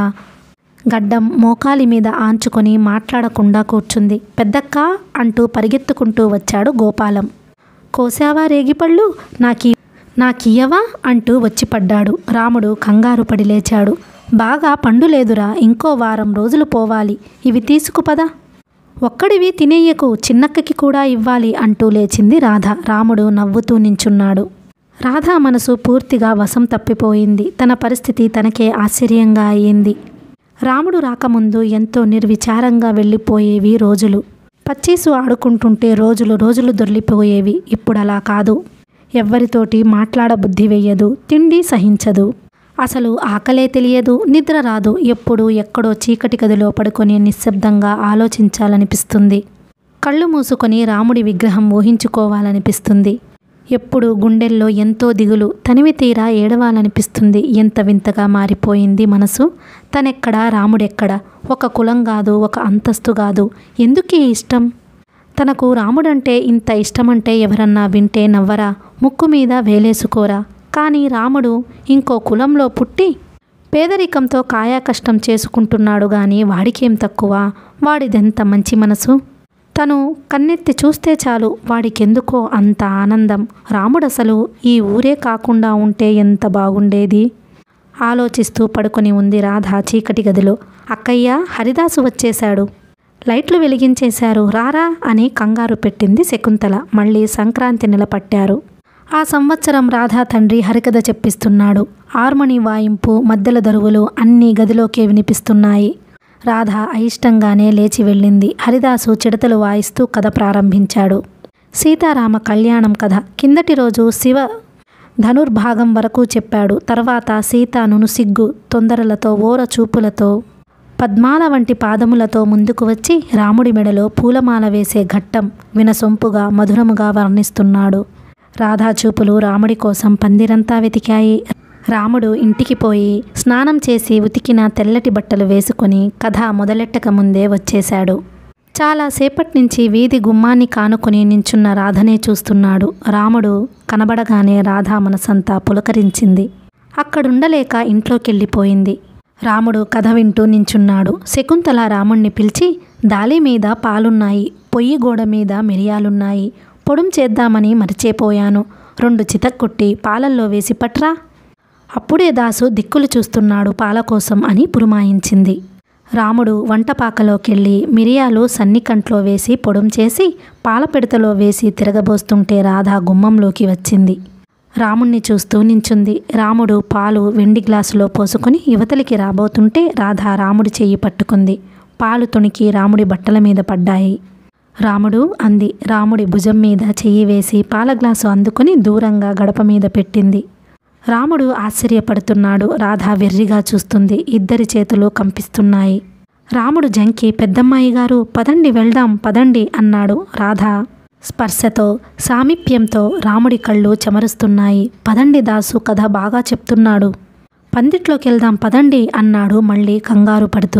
A: గడ్డం మోకాలి మీద ఆంచుకొని మాట్లాడకుండా కూర్చుంది పెద్దక్క అంటూ పరిగెత్తుకుంటూ వచ్చాడు గోపాలం కోసావా రేగిపళ్ళు నాకీ నాకియ్యవా అంటూ వచ్చి పడ్డాడు రాముడు కంగారు పడి లేచాడు బాగా పండు లేదురా ఇంకో వారం రోజులు పోవాలి ఇవి తీసుకుపదా ఒక్కడివి తినేయకు చిన్నక్కకి కూడా ఇవ్వాలి అంటూ లేచింది రాధ రాముడు నవ్వుతూ నించున్నాడు రాధ మనసు పూర్తిగా వశం తప్పిపోయింది తన పరిస్థితి తనకే ఆశ్చర్యంగా అయింది రాముడు రాకముందు ఎంతో నిర్విచారంగా వెళ్ళిపోయేవి రోజులు పచ్చీసు ఆడుకుంటుంటే రోజులు రోజులు దొర్లిపోయేవి ఇప్పుడు అలా కాదు ఎవ్వరితోటి మాట్లాడబుద్ధి వెయ్యదు తిండి సహించదు అసలు ఆకలే తెలియదు నిద్ర రాదు ఎప్పుడు ఎక్కడో చీకటి గదిలో పడుకొని నిశ్శబ్దంగా ఆలోచించాలనిపిస్తుంది కళ్ళు మూసుకొని రాముడి విగ్రహం ఊహించుకోవాలనిపిస్తుంది ఎప్పుడు గుండెల్లో ఎంతో దిగులు తనివి తీరా ఏడవాలనిపిస్తుంది ఎంత వింతగా మారిపోయింది మనసు తనెక్కడా రాముడెక్కడా ఒక కులం కాదు ఒక అంతస్తు కాదు ఎందుకీ ఇష్టం తనకు రాముడంటే ఇంత ఇష్టమంటే ఎవరన్నా వింటే నవ్వరా ముక్కు మీద వేలేసుకోరా కానీ రాముడు ఇంకో కులంలో పుట్టి పేదరికంతో కాయా కష్టం చేసుకుంటున్నాడు గాని వాడికేం తక్కువ వాడిదెంత మంచి మనసు తను కన్నెత్తి చూస్తే చాలు వాడికెందుకో అంత ఆనందం రాముడసలు ఈ ఊరే కాకుండా ఉంటే ఎంత బాగుండేది ఆలోచిస్తూ పడుకొని ఉంది రాధ చీకటి గదిలో అక్కయ్య హరిదాసు వచ్చేశాడు లైట్లు వెలిగించేశారు రారా అని కంగారు పెట్టింది శకుంతల మళ్ళీ సంక్రాంతి నెల పట్టారు ఆ సంవత్సరం రాధా తండ్రి హరికథ చెప్పిస్తున్నాడు హార్మోని వాయింపు మధ్యల దరువులు అన్నీ గదిలోకే వినిపిస్తున్నాయి రాధ అయిష్టంగానే లేచి వెళ్ళింది హరిదాసు చిడతలు వాయిస్తూ కథ ప్రారంభించాడు సీతారామ కళ్యాణం కథ కిందటి రోజు శివ ధనుర్భాగం వరకు చెప్పాడు తర్వాత సీతాను సిగ్గు తొందరలతో ఓర చూపులతో పద్మాల వంటి పాదములతో ముందుకు వచ్చి రాముడి మెడలో పూలమాల వేసే ఘట్టం వినసొంపుగా మధురముగా వర్ణిస్తున్నాడు రాధా చూపులు రాముడి కోసం పందిరంతా వెతికాయి రాముడు ఇంటికి పోయి స్నానం చేసి ఉతికిన తెల్లటి బట్టలు వేసుకొని కథ మొదలెట్టక ముందే వచ్చేశాడు చాలా సేపటి నుంచి వీధి గుమ్మాన్ని కానుకొని నించున్న రాధనే చూస్తున్నాడు రాముడు కనబడగానే రాధా మనసంతా పులకరించింది అక్కడుండలేక ఇంట్లోకెళ్ళిపోయింది రాముడు కథ వింటూ నించున్నాడు శకుంతల రాముణ్ణి పిలిచి దాలి మీద పాలున్నాయి పొయ్యి గోడ మీద మిరియాలున్నాయి పొడుం చేద్దామని మరిచేపోయాను రెండు చితక్కొట్టి పాలల్లో వేసి పట్రా అప్పుడే దాసు దిక్కులు చూస్తున్నాడు పాల కోసం అని పురుమాయించింది రాముడు వంటపాకలోకెళ్ళి మిరియాలు సన్నికంట్లో వేసి పొడుం చేసి పాలపెడతలో వేసి తిరగబోస్తుంటే రాధ గుమ్మంలోకి వచ్చింది రాముణ్ణి చూస్తూ నించుంది రాముడు పాలు వెండి గ్లాసులో పోసుకొని యువతలికి రాబోతుంటే రాధ రాముడి చెయ్యి పట్టుకుంది పాలు తొణికి రాముడి బట్టల మీద పడ్డాయి రాముడు అంది రాముడి భుజం మీద చెయ్యి వేసి పాల గ్లాసు అందుకొని దూరంగా గడప మీద పెట్టింది రాముడు ఆశ్చర్యపడుతున్నాడు రాధ వెర్రిగా చూస్తుంది ఇద్దరి చేతులు కంపిస్తున్నాయి రాముడు జంకి పెద్దమ్మాయి గారు పదండి వెళ్దాం పదండి అన్నాడు రాధ స్పర్శతో సామీప్యంతో రాముడి కళ్ళు చెమరుస్తున్నాయి పదండి దాసు కథ బాగా చెప్తున్నాడు పందిట్లోకి వెళ్దాం పదండి అన్నాడు మళ్ళీ కంగారు పడుతూ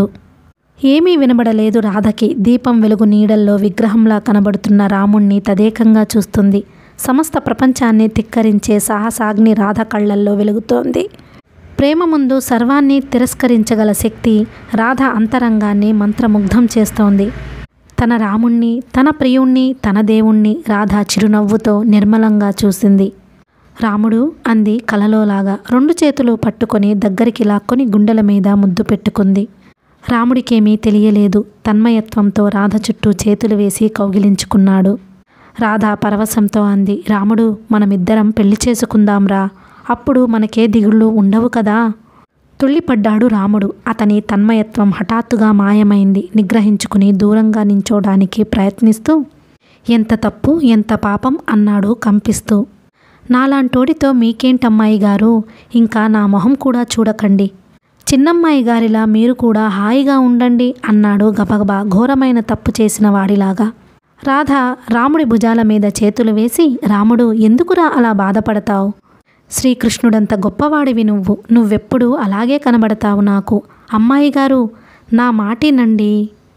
A: ఏమీ వినబడలేదు రాధకి దీపం వెలుగు నీడల్లో విగ్రహంలా కనబడుతున్న రాముణ్ణి తదేకంగా చూస్తుంది సమస్త ప్రపంచాన్ని తిక్కరించే సాహసాగ్ని రాధ కళ్ళల్లో వెలుగుతోంది ప్రేమ ముందు సర్వాన్ని తిరస్కరించగల శక్తి రాధ అంతరంగాన్ని మంత్రముగ్ధం చేస్తోంది తన రాముణ్ణి తన ప్రియుణ్ణి తన దేవుణ్ణి రాధ చిరునవ్వుతో నిర్మలంగా చూసింది రాముడు అంది కలలోలాగా రెండు చేతులు పట్టుకొని దగ్గరికి లాక్కొని గుండెల మీద ముద్దు పెట్టుకుంది రాముడికేమీ తెలియలేదు తన్మయత్వంతో రాధ చుట్టూ చేతులు వేసి కౌగిలించుకున్నాడు రాధ పరవశంతో అంది రాముడు మనమిద్దరం పెళ్లి చేసుకుందాంరా అప్పుడు మనకే దిగుళ్ళు ఉండవు కదా తుళ్ళిపడ్డాడు రాముడు అతని తన్మయత్వం హఠాత్తుగా మాయమైంది నిగ్రహించుకుని దూరంగా నించోడానికి ప్రయత్నిస్తూ ఎంత తప్పు ఎంత పాపం అన్నాడు కంపిస్తూ నాలాంటోడితో మీకేంటమ్మాయి గారు ఇంకా నా మొహం కూడా చూడకండి చిన్నమ్మాయి గారిలా మీరు కూడా హాయిగా ఉండండి అన్నాడు గబగబా ఘోరమైన తప్పు చేసిన వాడిలాగా రాధ రాముడి భుజాల మీద చేతులు వేసి రాముడు ఎందుకురా అలా బాధపడతావు శ్రీకృష్ణుడంత గొప్పవాడివి నువ్వు నువ్వెప్పుడు అలాగే కనబడతావు నాకు అమ్మాయి గారు నా మాటినండి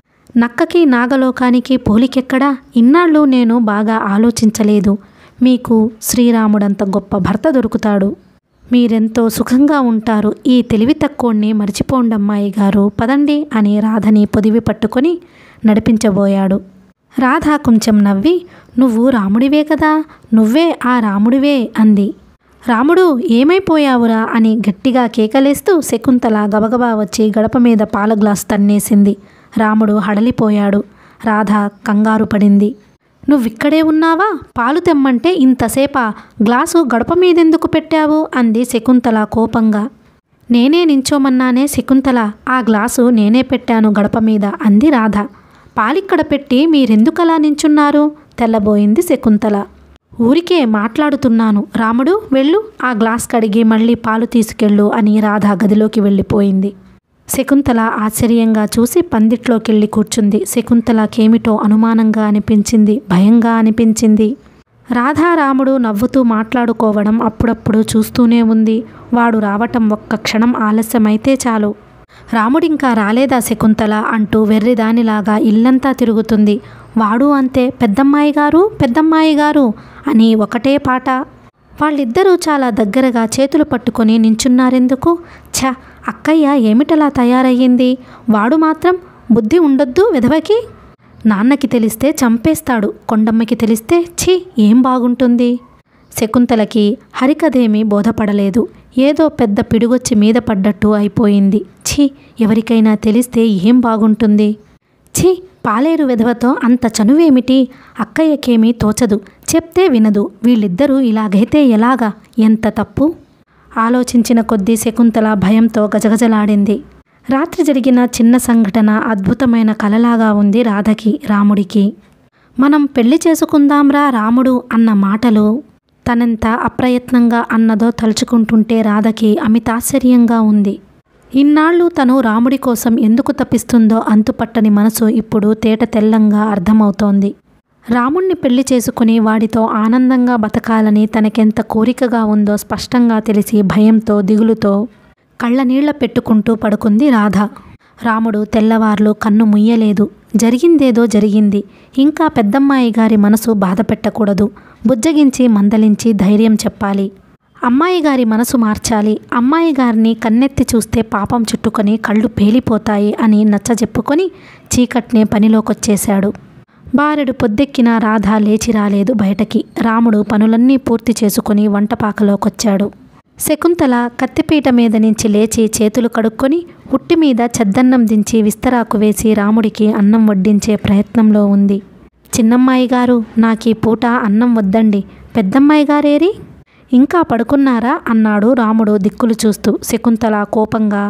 A: నక్కకి నాగలోకానికి పోలికెక్కడా ఇన్నాళ్ళు నేను బాగా ఆలోచించలేదు మీకు శ్రీరాముడంత గొప్ప భర్త దొరుకుతాడు మీరెంతో సుఖంగా ఉంటారు ఈ తెలివి తక్కువని మర్చిపోండి అమ్మాయి గారు పదండి అని రాధని పొదివి పట్టుకొని నడిపించబోయాడు రాధ కొంచెం నవ్వి నువ్వు రాముడివే కదా నువ్వే ఆ రాముడివే అంది రాముడు ఏమైపోయావురా అని గట్టిగా కేకలేస్తూ శకుంతల గబగబా వచ్చి గడప మీద పాల గ్లాస్ తన్నేసింది రాముడు హడలిపోయాడు రాధ కంగారు పడింది నువ్విక్కడే ఉన్నావా పాలు తెమ్మంటే ఇంతసేపా గ్లాసు గడప మీదెందుకు పెట్టావు అంది శకుంతల కోపంగా నేనే నించోమన్నానే శకుంతల ఆ గ్లాసు నేనే పెట్టాను గడప మీద అంది రాధ పాలిక్కడ పెట్టి మీరెందుకలా నించున్నారు తెల్లబోయింది శకుంతల ఊరికే మాట్లాడుతున్నాను రాముడు వెళ్ళు ఆ గ్లాస్ కడిగి మళ్ళీ పాలు తీసుకెళ్ళు అని రాధ గదిలోకి వెళ్ళిపోయింది శకుంతల ఆశ్చర్యంగా చూసి పందిట్లోకెళ్ళి కూర్చుంది శకుంతలకేమిటో అనుమానంగా అనిపించింది భయంగా అనిపించింది రాధారాముడు నవ్వుతూ మాట్లాడుకోవడం అప్పుడప్పుడు చూస్తూనే ఉంది వాడు రావటం ఒక్క క్షణం ఆలస్యమైతే చాలు రాముడింకా రాలేదా శకుంతల అంటూ వెర్రిదానిలాగా ఇల్లంతా తిరుగుతుంది వాడు అంతే పెద్దమ్మాయి గారు పెద్దమ్మాయి గారు అని ఒకటే పాట వాళ్ళిద్దరూ చాలా దగ్గరగా చేతులు పట్టుకొని నించున్నారెందుకు ఛ అక్కయ్య ఏమిటలా తయారయ్యింది వాడు మాత్రం బుద్ధి ఉండొద్దు విధవకి నాన్నకి తెలిస్తే చంపేస్తాడు కొండమ్మకి తెలిస్తే ఛీ ఏం బాగుంటుంది శకుంతలకి హరికథేమీ బోధపడలేదు ఏదో పెద్ద పిడుగొచ్చి మీద పడ్డట్టు అయిపోయింది ఛీ ఎవరికైనా తెలిస్తే ఏం బాగుంటుంది ఛీ పాలేరు విధవతో అంత చనువేమిటి అక్కయ్యకేమీ తోచదు చెప్తే వినదు వీళ్ళిద్దరూ ఇలాగైతే ఎలాగా ఎంత తప్పు ఆలోచించిన కొద్దీ శకుంతల భయంతో గజగజలాడింది రాత్రి జరిగిన చిన్న సంఘటన అద్భుతమైన కలలాగా ఉంది రాధకి రాముడికి మనం పెళ్లి చేసుకుందాంరా రాముడు అన్న మాటలు తనెంత అప్రయత్నంగా అన్నదో తలుచుకుంటుంటే రాధకి అమితాశ్చర్యంగా ఉంది ఇన్నాళ్ళు తను రాముడి కోసం ఎందుకు తప్పిస్తుందో అంతుపట్టని మనసు ఇప్పుడు తేట తెల్లంగా అర్థమవుతోంది రాముణ్ణి పెళ్లి చేసుకుని వాడితో ఆనందంగా బతకాలని తనకెంత కోరికగా ఉందో స్పష్టంగా తెలిసి భయంతో దిగులుతో కళ్ళనీళ్ల పెట్టుకుంటూ పడుకుంది రాధ రాముడు తెల్లవార్లు కన్ను ముయ్యలేదు జరిగిందేదో జరిగింది ఇంకా పెద్దమ్మాయి గారి మనసు బాధ పెట్టకూడదు బుజ్జగించి మందలించి ధైర్యం చెప్పాలి అమ్మాయి గారి మనసు మార్చాలి అమ్మాయి గారిని కన్నెత్తి చూస్తే పాపం చుట్టుకొని కళ్ళు పేలిపోతాయి అని నచ్చజెప్పుకొని చీకట్నే పనిలోకొచ్చేశాడు బారెడు పొద్దెక్కిన రాధ లేచి రాలేదు బయటకి రాముడు పనులన్నీ పూర్తి చేసుకుని వంటపాకలోకొచ్చాడు శకుంతల కత్తిపీట మీద నుంచి లేచి చేతులు కడుక్కొని ఉట్టి మీద చెద్దన్నం దించి విస్తరాకు వేసి రాముడికి అన్నం వడ్డించే ప్రయత్నంలో ఉంది చిన్నమ్మాయి గారు నాకీ పూట అన్నం వద్దండి పెద్దమ్మాయి గారేరి ఇంకా పడుకున్నారా అన్నాడు రాముడు దిక్కులు చూస్తూ శకుంతల కోపంగా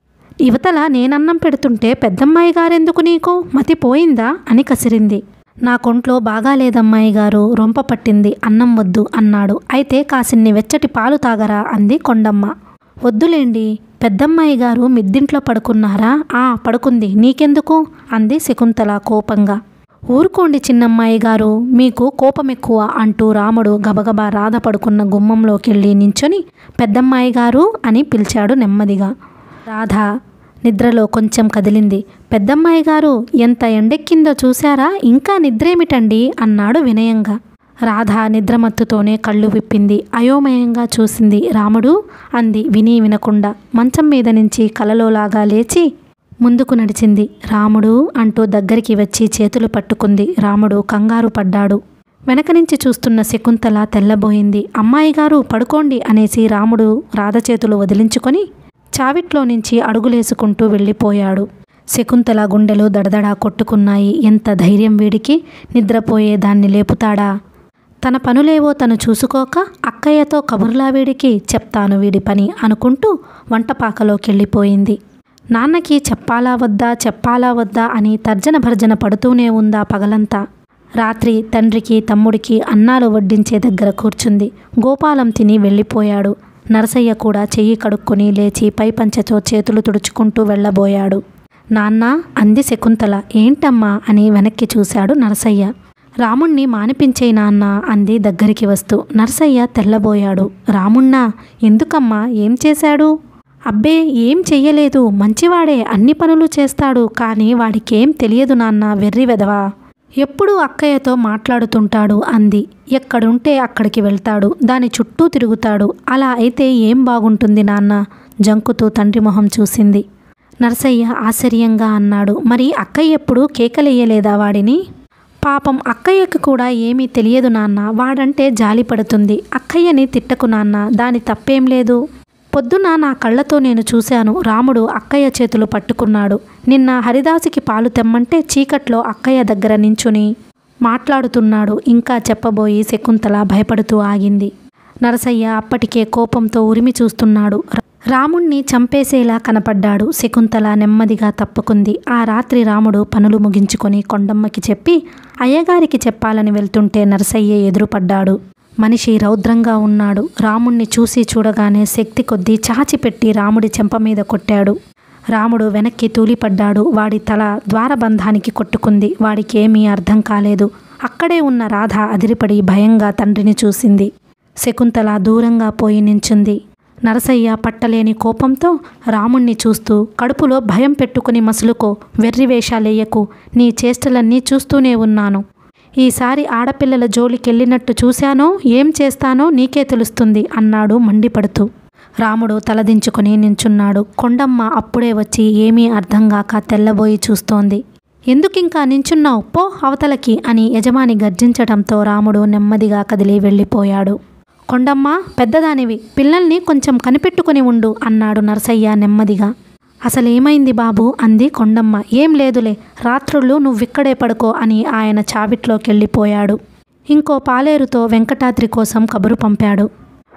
A: యువతల నేనన్నం పెడుతుంటే పెద్దమ్మాయి గారెందుకు నీకు మతి పోయిందా అని కసిరింది నా కొంట్లో బాగాలేదమ్మాయి గారు రొంప పట్టింది అన్నం వద్దు అన్నాడు అయితే కాసిన్ని వెచ్చటి పాలు తాగరా అంది కొండమ్మ వద్దులేండి పెద్దమ్మాయి గారు మిద్దింట్లో పడుకున్నారా ఆ పడుకుంది నీకెందుకు అంది శకుంతల కోపంగా ఊరుకోండి చిన్నమ్మాయి గారు మీకు కోపం ఎక్కువ అంటూ రాముడు గబగబా రాధ పడుకున్న గుమ్మంలోకెళ్ళి నించొని పెద్దమ్మాయి గారు అని పిలిచాడు నెమ్మదిగా రాధ నిద్రలో కొంచెం కదిలింది పెద్దమ్మాయి గారు ఎంత ఎండెక్కిందో చూశారా ఇంకా నిద్రేమిటండి అన్నాడు వినయంగా రాధ నిద్రమత్తుతోనే కళ్ళు విప్పింది అయోమయంగా చూసింది రాముడు అంది విని వినకుండా మంచం మీద నుంచి కలలోలాగా లేచి ముందుకు నడిచింది రాముడు అంటూ దగ్గరికి వచ్చి చేతులు పట్టుకుంది రాముడు కంగారు పడ్డాడు వెనక నుంచి చూస్తున్న శకుంతల తెల్లబోయింది అమ్మాయి గారు పడుకోండి అనేసి రాముడు రాధ చేతులు వదిలించుకొని చావిట్లో నుంచి అడుగులేసుకుంటూ వెళ్ళిపోయాడు శకుంతల గుండెలు దడదడా కొట్టుకున్నాయి ఎంత ధైర్యం వీడికి నిద్రపోయే దాన్ని లేపుతాడా తన పనులేవో తను చూసుకోక అక్కయ్యతో కబుర్లా వీడికి చెప్తాను వీడి పని అనుకుంటూ వంటపాకలోకెళ్ళిపోయింది నాన్నకి చెప్పాలా వద్దా చెప్పాలా వద్దా అని తర్జన భర్జన పడుతూనే ఉందా పగలంతా రాత్రి తండ్రికి తమ్ముడికి అన్నాలు వడ్డించే దగ్గర కూర్చుంది గోపాలం తిని వెళ్ళిపోయాడు నరసయ్య కూడా చెయ్యి కడుక్కొని లేచి పైపంచతో చేతులు తుడుచుకుంటూ వెళ్ళబోయాడు నాన్న అంది శకుంతల ఏంటమ్మా అని వెనక్కి చూశాడు నరసయ్య రాముణ్ణి మానిపించే నాన్న అంది దగ్గరికి వస్తూ నరసయ్య తెల్లబోయాడు రాముణ్ణా ఎందుకమ్మా ఏం చేశాడు అబ్బే ఏం చెయ్యలేదు మంచివాడే అన్ని పనులు చేస్తాడు కానీ వాడికేం తెలియదు నాన్న వెర్రి వెదవా ఎప్పుడూ అక్కయ్యతో మాట్లాడుతుంటాడు అంది ఎక్కడుంటే అక్కడికి వెళ్తాడు దాని చుట్టూ తిరుగుతాడు అలా అయితే ఏం బాగుంటుంది నాన్న జంకుతూ తండ్రి మొహం చూసింది నరసయ్య ఆశ్చర్యంగా అన్నాడు మరి అక్కయ్య ఎప్పుడు కేకలేయలేదా వాడిని పాపం అక్కయ్యకు కూడా ఏమీ తెలియదు నాన్న వాడంటే జాలి పడుతుంది అక్కయ్యని తిట్టకు నాన్న దాని తప్పేం లేదు పొద్దున నా కళ్ళతో నేను చూశాను రాముడు అక్కయ్య చేతులు పట్టుకున్నాడు నిన్న హరిదాసికి పాలు తెమ్మంటే చీకట్లో అక్కయ్య దగ్గర నించుని మాట్లాడుతున్నాడు ఇంకా చెప్పబోయి శకుంతల భయపడుతూ ఆగింది నరసయ్య అప్పటికే కోపంతో ఉరిమి చూస్తున్నాడు రాముణ్ణి చంపేసేలా కనపడ్డాడు శకుంతల నెమ్మదిగా తప్పుకుంది ఆ రాత్రి రాముడు పనులు ముగించుకొని కొండమ్మకి చెప్పి అయ్యగారికి చెప్పాలని వెళ్తుంటే నరసయ్య ఎదురుపడ్డాడు మనిషి రౌద్రంగా ఉన్నాడు రాముణ్ణి చూసి చూడగానే శక్తి కొద్దీ చాచిపెట్టి రాముడి చెంప మీద కొట్టాడు రాముడు వెనక్కి తూలిపడ్డాడు వాడి తల ద్వారబంధానికి కొట్టుకుంది వాడికి ఏమీ అర్థం కాలేదు అక్కడే ఉన్న రాధ అదిరిపడి భయంగా తండ్రిని చూసింది శకుంతల దూరంగా పోయి నించుంది నరసయ్య పట్టలేని కోపంతో రాముణ్ణి చూస్తూ కడుపులో భయం పెట్టుకుని మసులుకో వెర్రివేషాలేయకు నీ చేష్టలన్నీ చూస్తూనే ఉన్నాను ఈసారి ఆడపిల్లల జోలికెళ్ళినట్టు చూశానో ఏం చేస్తానో నీకే తెలుస్తుంది అన్నాడు మండిపడుతూ రాముడు తలదించుకుని నించున్నాడు కొండమ్మ అప్పుడే వచ్చి ఏమీ అర్థంగాక తెల్లబోయి చూస్తోంది ఎందుకింకా నించున్నావు పో అవతలకి అని యజమాని గర్జించడంతో రాముడు నెమ్మదిగా కదిలి వెళ్ళిపోయాడు కొండమ్మ పెద్దదానివి పిల్లల్ని కొంచెం కనిపెట్టుకుని ఉండు అన్నాడు నరసయ్య నెమ్మదిగా అసలేమైంది బాబు అంది కొండమ్మ ఏం లేదులే రాత్రుళ్ళు నువ్విక్కడే పడుకో అని ఆయన చావిట్లోకెళ్ళిపోయాడు ఇంకో పాలేరుతో వెంకటాద్రి కోసం కబురు పంపాడు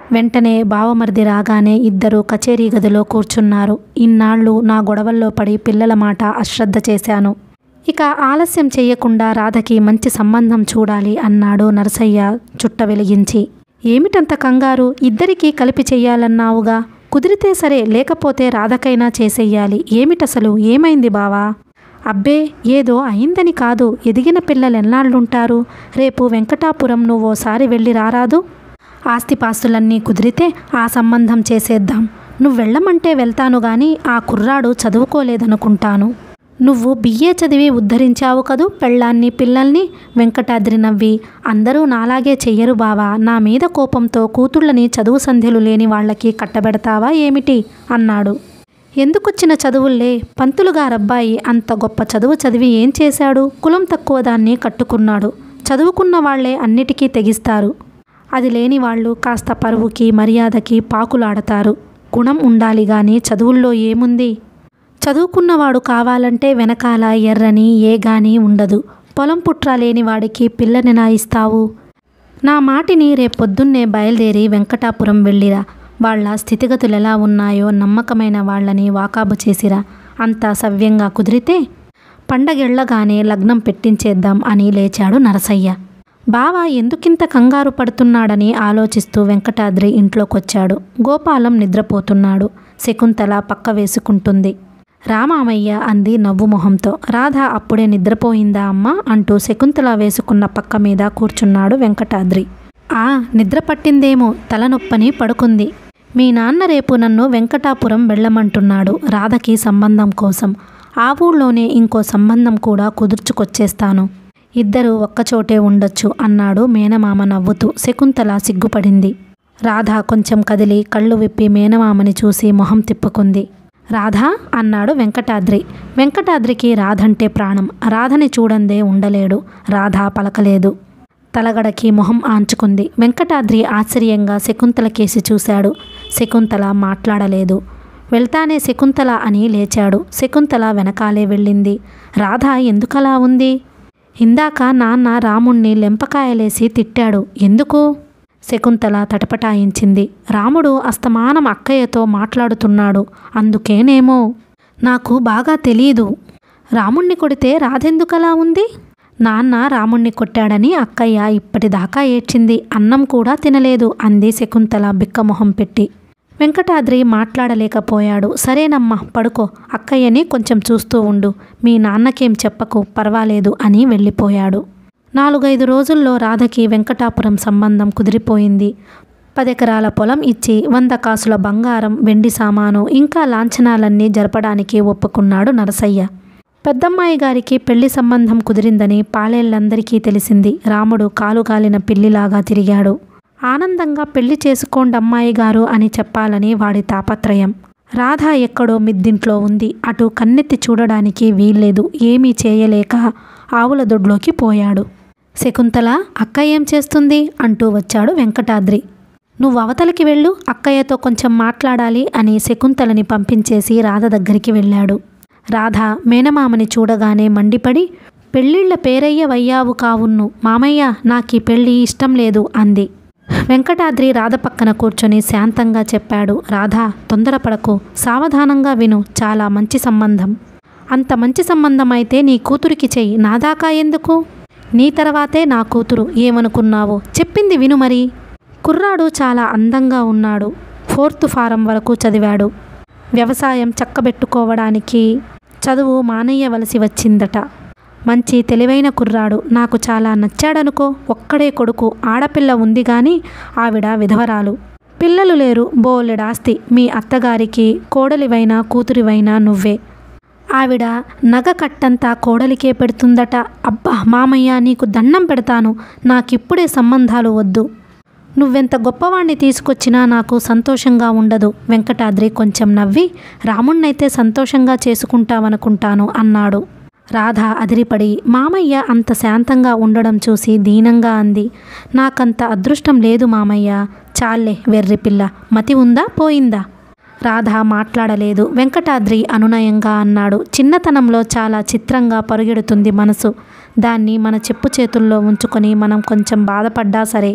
A: వెంటనే బావమరిది రాగానే ఇద్దరు కచేరీ గదిలో కూర్చున్నారు ఇన్నాళ్ళు నా గొడవల్లో పడి పిల్లల మాట అశ్రద్ధ చేశాను ఇక ఆలస్యం చేయకుండా రాధకి మంచి సంబంధం చూడాలి అన్నాడు నరసయ్య చుట్ట వెలిగించి ఏమిటంత కంగారు ఇద్దరికీ కలిపి చెయ్యాలన్నావుగా కుదిరితే సరే లేకపోతే రాధకైనా చేసెయ్యాలి ఏమిటసలు ఏమైంది బావా అబ్బే ఏదో అయిందని కాదు ఎదిగిన పిల్లలు ఎన్నాళ్ళుంటారు రేపు వెంకటాపురం నువ్వోసారి వెళ్ళి రారాదు ఆస్తిపాస్తులన్నీ కుదిరితే ఆ సంబంధం చేసేద్దాం నువ్వు వెళ్ళమంటే వెళ్తాను గాని ఆ కుర్రాడు చదువుకోలేదనుకుంటాను నువ్వు బిఏ చదివి ఉద్ధరించావు కదూ పెళ్ళాన్ని పిల్లల్ని వెంకటాద్రి నవ్వి అందరూ నాలాగే చెయ్యరు బావా నా మీద కోపంతో కూతుళ్ళని చదువు సంధ్యలు లేని వాళ్ళకి కట్టబెడతావా ఏమిటి అన్నాడు ఎందుకొచ్చిన చదువుల్లే పంతులుగారబ్బాయి అంత గొప్ప చదువు చదివి ఏం చేశాడు కులం తక్కువ దాన్ని కట్టుకున్నాడు చదువుకున్న వాళ్లే అన్నిటికీ తెగిస్తారు అది లేని వాళ్ళు కాస్త పరువుకి మర్యాదకి పాకులాడతారు గుణం ఉండాలి గాని చదువుల్లో ఏముంది చదువుకున్నవాడు కావాలంటే వెనకాల ఎర్రని ఏ గాని ఉండదు పొలం పుట్ర లేని వాడికి పిల్లనినా ఇస్తావు నా మాటిని రేపొద్దున్నే బయలుదేరి వెంకటాపురం వెళ్ళిరా వాళ్ళ స్థితిగతులు ఎలా ఉన్నాయో నమ్మకమైన వాళ్ళని వాకాబు చేసిరా అంతా సవ్యంగా కుదిరితే పండగెళ్ళగానే లగ్నం పెట్టించేద్దాం అని లేచాడు నరసయ్య బావ ఎందుకింత కంగారు పడుతున్నాడని ఆలోచిస్తూ వెంకటాద్రి ఇంట్లోకొచ్చాడు గోపాలం నిద్రపోతున్నాడు శకుంతల పక్క వేసుకుంటుంది రామామయ్య అంది నవ్వు మొహంతో రాధ అప్పుడే నిద్రపోయిందా అమ్మా అంటూ శకుంతల వేసుకున్న పక్క మీద కూర్చున్నాడు వెంకటాద్రి ఆ నిద్ర పట్టిందేమో తలనొప్పని పడుకుంది మీ నాన్న రేపు నన్ను వెంకటాపురం వెళ్ళమంటున్నాడు రాధకి సంబంధం కోసం ఆ ఊళ్ళోనే ఇంకో సంబంధం కూడా కుదుర్చుకొచ్చేస్తాను ఇద్దరు ఒక్కచోటే ఉండొచ్చు అన్నాడు మేనమామ నవ్వుతూ శకుంతల సిగ్గుపడింది రాధ కొంచెం కదిలి కళ్ళు విప్పి మేనమామని చూసి మొహం తిప్పుకుంది రాధా అన్నాడు వెంకటాద్రి వెంకటాద్రికి రాధంటే ప్రాణం రాధని చూడందే ఉండలేడు రాధ పలకలేదు తలగడకి మొహం ఆంచుకుంది వెంకటాద్రి ఆశ్చర్యంగా శకుంతల కేసి చూశాడు శకుంతల మాట్లాడలేదు వెళ్తానే శకుంతల అని లేచాడు శకుంతల వెనకాలే వెళ్ళింది రాధ ఎందుకలా ఉంది ఇందాక నాన్న రాముణ్ణి లెంపకాయలేసి తిట్టాడు ఎందుకు శకుంతల తటపటాయించింది రాముడు అస్తమానం అక్కయ్యతో మాట్లాడుతున్నాడు అందుకేనేమో నాకు బాగా తెలీదు రాముణ్ణి కొడితే రాధెందుకలా ఉంది నాన్న రాముణ్ణి కొట్టాడని అక్కయ్య ఇప్పటిదాకా ఏడ్చింది అన్నం కూడా తినలేదు అంది శకుంతల బిక్కమొహం పెట్టి వెంకటాద్రి మాట్లాడలేకపోయాడు సరేనమ్మా పడుకో అక్కయ్యని కొంచెం చూస్తూ ఉండు మీ నాన్నకేం చెప్పకు పర్వాలేదు అని వెళ్ళిపోయాడు నాలుగైదు రోజుల్లో రాధకి వెంకటాపురం సంబంధం కుదిరిపోయింది పదెకరాల పొలం ఇచ్చి వంద కాసుల బంగారం వెండి సామాను ఇంకా లాంఛనాలన్నీ జరపడానికి ఒప్పుకున్నాడు నరసయ్య పెద్దమ్మాయి గారికి పెళ్లి సంబంధం కుదిరిందని పాలేళ్ళందరికీ తెలిసింది రాముడు కాలుగాలిన పిల్లిలాగా తిరిగాడు ఆనందంగా పెళ్లి చేసుకోండి అమ్మాయి గారు అని చెప్పాలని వాడి తాపత్రయం రాధ ఎక్కడో మిద్దింట్లో ఉంది అటు కన్నెత్తి చూడడానికి వీల్లేదు ఏమీ చేయలేక ఆవుల దొడ్లోకి పోయాడు శకుంతల అక్క ఏం చేస్తుంది అంటూ వచ్చాడు వెంకటాద్రి నువ్వు అవతలికి వెళ్ళు అక్కయ్యతో కొంచెం మాట్లాడాలి అని శకుంతలని పంపించేసి రాధ దగ్గరికి వెళ్ళాడు రాధ మేనమామని చూడగానే మండిపడి పెళ్ళిళ్ళ పేరయ్య వయ్యావు కావున్ను మామయ్య నాకీ పెళ్ళి ఇష్టం లేదు అంది వెంకటాద్రి రాధ పక్కన కూర్చొని శాంతంగా చెప్పాడు రాధా తొందరపడకు సావధానంగా విను చాలా మంచి సంబంధం అంత మంచి సంబంధం అయితే నీ కూతురికి చెయ్యి నాదాకా ఎందుకు నీ తర్వాతే నా కూతురు ఏమనుకున్నావో చెప్పింది విను మరి కుర్రాడు చాలా అందంగా ఉన్నాడు ఫోర్త్ ఫారం వరకు చదివాడు వ్యవసాయం చక్కబెట్టుకోవడానికి చదువు మానేయవలసి వచ్చిందట మంచి తెలివైన కుర్రాడు నాకు చాలా నచ్చాడనుకో ఒక్కడే కొడుకు ఆడపిల్ల ఉంది గాని ఆవిడ విధవరాలు పిల్లలు లేరు బోలెడాస్తి మీ అత్తగారికి కోడలివైనా కూతురివైనా నువ్వే ఆవిడ నగ కట్టంతా కోడలికే పెడుతుందట అబ్బా మామయ్య నీకు దండం పెడతాను నాకిప్పుడే సంబంధాలు వద్దు నువ్వెంత గొప్పవాణ్ణి తీసుకొచ్చినా నాకు సంతోషంగా ఉండదు వెంకటాద్రి కొంచెం నవ్వి రాముణ్ణైతే సంతోషంగా చేసుకుంటావనుకుంటాను అన్నాడు రాధ అదిరిపడి మామయ్య అంత శాంతంగా ఉండడం చూసి దీనంగా అంది నాకంత అదృష్టం లేదు మామయ్య చాలే వెర్రి పిల్ల మతి ఉందా పోయిందా రాధ మాట్లాడలేదు వెంకటాద్రి అనునయంగా అన్నాడు చిన్నతనంలో చాలా చిత్రంగా పరుగెడుతుంది మనసు దాన్ని మన చెప్పు చేతుల్లో ఉంచుకొని మనం కొంచెం బాధపడ్డా సరే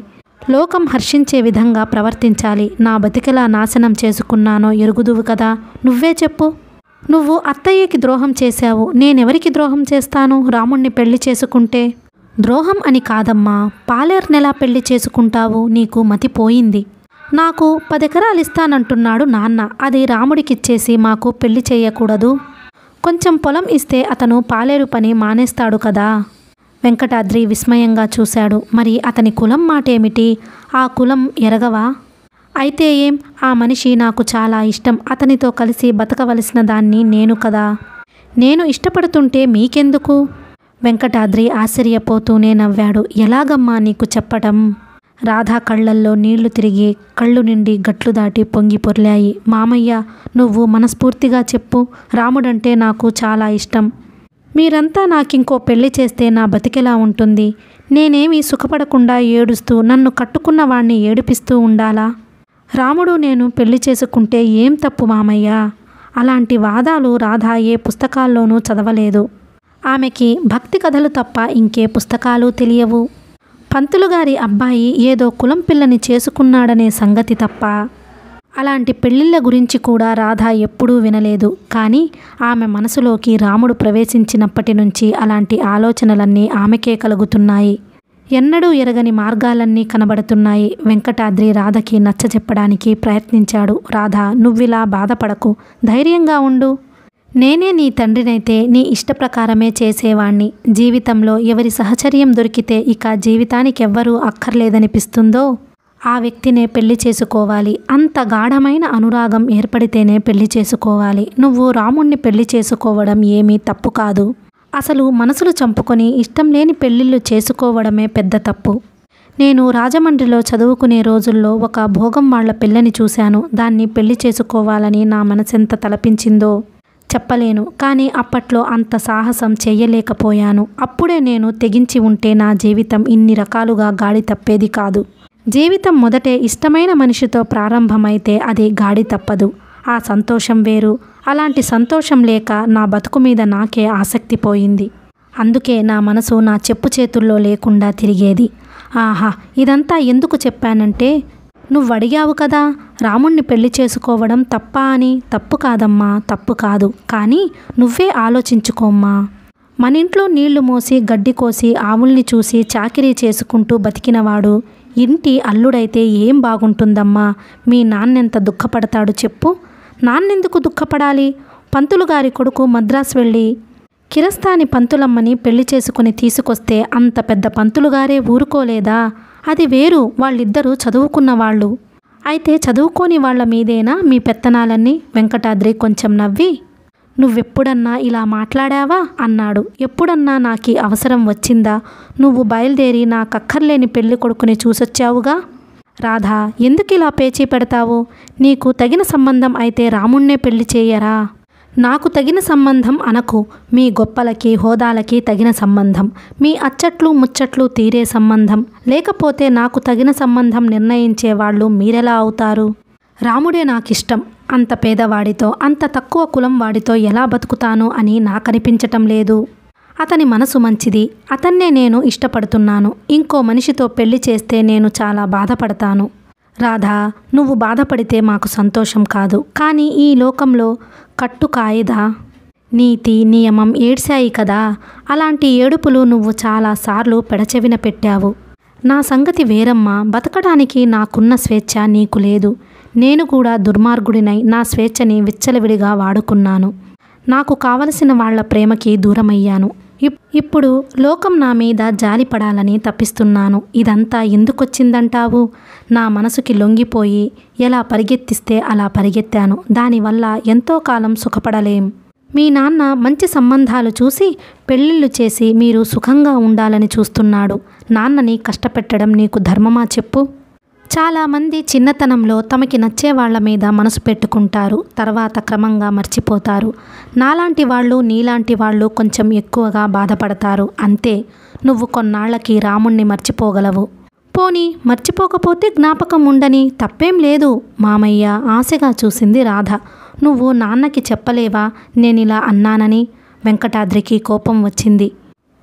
A: లోకం హర్షించే విధంగా ప్రవర్తించాలి నా బతికెలా నాశనం చేసుకున్నానో ఎరుగుదువు కదా నువ్వే చెప్పు నువ్వు అత్తయ్యకి ద్రోహం చేశావు నేనెవరికి ద్రోహం చేస్తాను రాముణ్ణి పెళ్లి చేసుకుంటే ద్రోహం అని కాదమ్మా పాలేర్నెలా పెళ్లి చేసుకుంటావు నీకు మతిపోయింది నాకు పదెకరాలు ఇస్తానంటున్నాడు నాన్న అది రాముడికిచ్చేసి మాకు పెళ్లి చేయకూడదు కొంచెం పొలం ఇస్తే అతను పాలేరు పని మానేస్తాడు కదా వెంకటాద్రి విస్మయంగా చూశాడు మరి అతని కులం మాటేమిటి ఆ కులం ఎరగవా అయితే ఏం ఆ మనిషి నాకు చాలా ఇష్టం అతనితో కలిసి బతకవలసిన దాన్ని నేను కదా నేను ఇష్టపడుతుంటే మీకెందుకు వెంకటాద్రి ఆశ్చర్యపోతూనే నవ్వాడు ఎలాగమ్మా నీకు చెప్పటం రాధా కళ్ళల్లో నీళ్లు తిరిగి కళ్ళు నిండి గట్లు దాటి పొంగి పొర్లాయి మామయ్య నువ్వు మనస్ఫూర్తిగా చెప్పు రాముడంటే నాకు చాలా ఇష్టం మీరంతా నాకింకో పెళ్లి చేస్తే నా బతికెలా ఉంటుంది నేనేమి సుఖపడకుండా ఏడుస్తూ నన్ను కట్టుకున్న వాణ్ణి ఏడిపిస్తూ ఉండాలా రాముడు నేను పెళ్లి చేసుకుంటే ఏం తప్పు మామయ్య అలాంటి వాదాలు రాధ ఏ పుస్తకాల్లోనూ చదవలేదు ఆమెకి భక్తి కథలు తప్ప ఇంకే పుస్తకాలు తెలియవు పంతులు గారి అబ్బాయి ఏదో కులం పిల్లని చేసుకున్నాడనే సంగతి తప్ప అలాంటి పెళ్ళిళ్ళ గురించి కూడా రాధ ఎప్పుడూ వినలేదు కానీ ఆమె మనసులోకి రాముడు ప్రవేశించినప్పటి నుంచి అలాంటి ఆలోచనలన్నీ ఆమెకే కలుగుతున్నాయి ఎన్నడూ ఎరగని మార్గాలన్నీ కనబడుతున్నాయి వెంకటాద్రి రాధకి నచ్చజెప్పడానికి ప్రయత్నించాడు రాధ నువ్విలా బాధపడకు ధైర్యంగా ఉండు నేనే నీ తండ్రినైతే నీ ఇష్టప్రకారమే చేసేవాణ్ణి జీవితంలో ఎవరి సహచర్యం దొరికితే ఇక జీవితానికెవ్వరూ అక్కర్లేదనిపిస్తుందో ఆ వ్యక్తినే పెళ్లి చేసుకోవాలి అంత గాఢమైన అనురాగం ఏర్పడితేనే పెళ్లి చేసుకోవాలి నువ్వు రాముణ్ణి పెళ్లి చేసుకోవడం ఏమీ తప్పు కాదు అసలు మనసులు చంపుకొని ఇష్టం లేని పెళ్ళిళ్ళు చేసుకోవడమే పెద్ద తప్పు నేను రాజమండ్రిలో చదువుకునే రోజుల్లో ఒక భోగం వాళ్ళ పిల్లని చూశాను దాన్ని పెళ్లి చేసుకోవాలని నా మనసెంత తలపించిందో చెప్పలేను కానీ అప్పట్లో అంత సాహసం చెయ్యలేకపోయాను అప్పుడే నేను తెగించి ఉంటే నా జీవితం ఇన్ని రకాలుగా గాడి తప్పేది కాదు జీవితం మొదటే ఇష్టమైన మనిషితో ప్రారంభమైతే అది గాడి తప్పదు ఆ సంతోషం వేరు అలాంటి సంతోషం లేక నా బతుకు మీద నాకే ఆసక్తి పోయింది అందుకే నా మనసు నా చెప్పు చేతుల్లో లేకుండా తిరిగేది ఆహా ఇదంతా ఎందుకు చెప్పానంటే నువ్వు అడిగావు కదా రాముణ్ణి పెళ్లి చేసుకోవడం తప్పా అని తప్పు కాదమ్మా తప్పు కాదు కానీ నువ్వే ఆలోచించుకోమ్మా మన ఇంట్లో నీళ్లు మోసి గడ్డి కోసి ఆవుల్ని చూసి చాకిరీ చేసుకుంటూ బతికినవాడు ఇంటి అల్లుడైతే ఏం బాగుంటుందమ్మా మీ నాన్నెంత దుఃఖపడతాడు చెప్పు నాన్నెందుకు దుఃఖపడాలి పంతులు గారి కొడుకు మద్రాసు వెళ్ళి కిరస్తాని పంతులమ్మని పెళ్లి చేసుకుని తీసుకొస్తే అంత పెద్ద పంతులుగారే ఊరుకోలేదా అది వేరు వాళ్ళిద్దరూ చదువుకున్న వాళ్ళు అయితే చదువుకోని వాళ్ళ మీదేనా మీ పెత్తనాలన్నీ వెంకటాద్రి కొంచెం నవ్వి నువ్వెప్పుడన్నా ఇలా మాట్లాడావా అన్నాడు ఎప్పుడన్నా నాకి అవసరం వచ్చిందా నువ్వు బయలుదేరి నాకక్కర్లేని పెళ్లి కొడుకుని చూసొచ్చావుగా రాధా ఎందుకు ఇలా పేచీ పెడతావు నీకు తగిన సంబంధం అయితే రాముణ్ణే పెళ్లి చేయరా నాకు తగిన సంబంధం అనకు మీ గొప్పలకి హోదాలకి తగిన సంబంధం మీ అచ్చట్లు ముచ్చట్లు తీరే సంబంధం లేకపోతే నాకు తగిన సంబంధం నిర్ణయించే వాళ్ళు మీరెలా అవుతారు రాముడే నాకిష్టం అంత పేదవాడితో అంత తక్కువ కులం వాడితో ఎలా బతుకుతాను అని నాకనిపించటం లేదు అతని మనసు మంచిది అతన్నే నేను ఇష్టపడుతున్నాను ఇంకో మనిషితో పెళ్లి చేస్తే నేను చాలా బాధపడతాను రాధా నువ్వు బాధపడితే మాకు సంతోషం కాదు కానీ ఈ లోకంలో కట్టు కాయదా నీతి నియమం ఏడ్చాయి కదా అలాంటి ఏడుపులు నువ్వు చాలాసార్లు పెడచెవిన పెట్టావు నా సంగతి వేరమ్మా బతకడానికి నాకున్న స్వేచ్ఛ నీకు లేదు నేను కూడా దుర్మార్గుడినై నా స్వేచ్ఛని విచ్చలవిడిగా వాడుకున్నాను నాకు కావలసిన వాళ్ళ ప్రేమకి దూరమయ్యాను ఇప్- ఇప్పుడు లోకం నా మీద జాలిపడాలని తప్పిస్తున్నాను ఇదంతా ఎందుకొచ్చిందంటావు నా మనసుకి లొంగిపోయి ఎలా పరిగెత్తిస్తే అలా పరిగెత్తాను దానివల్ల ఎంతో కాలం సుఖపడలేం మీ నాన్న మంచి సంబంధాలు చూసి పెళ్ళిళ్ళు చేసి మీరు సుఖంగా ఉండాలని చూస్తున్నాడు నాన్నని కష్టపెట్టడం నీకు ధర్మమా చెప్పు చాలామంది చిన్నతనంలో తమకి నచ్చే వాళ్ళ మీద మనసు పెట్టుకుంటారు తర్వాత క్రమంగా మర్చిపోతారు నాలాంటి వాళ్ళు నీలాంటి వాళ్ళు కొంచెం ఎక్కువగా బాధపడతారు అంతే నువ్వు కొన్నాళ్ళకి రాముణ్ణి మర్చిపోగలవు పోనీ మర్చిపోకపోతే జ్ఞాపకం ఉండని తప్పేం లేదు మామయ్య ఆశగా చూసింది రాధ నువ్వు నాన్నకి చెప్పలేవా నేనిలా అన్నానని వెంకటాద్రికి కోపం వచ్చింది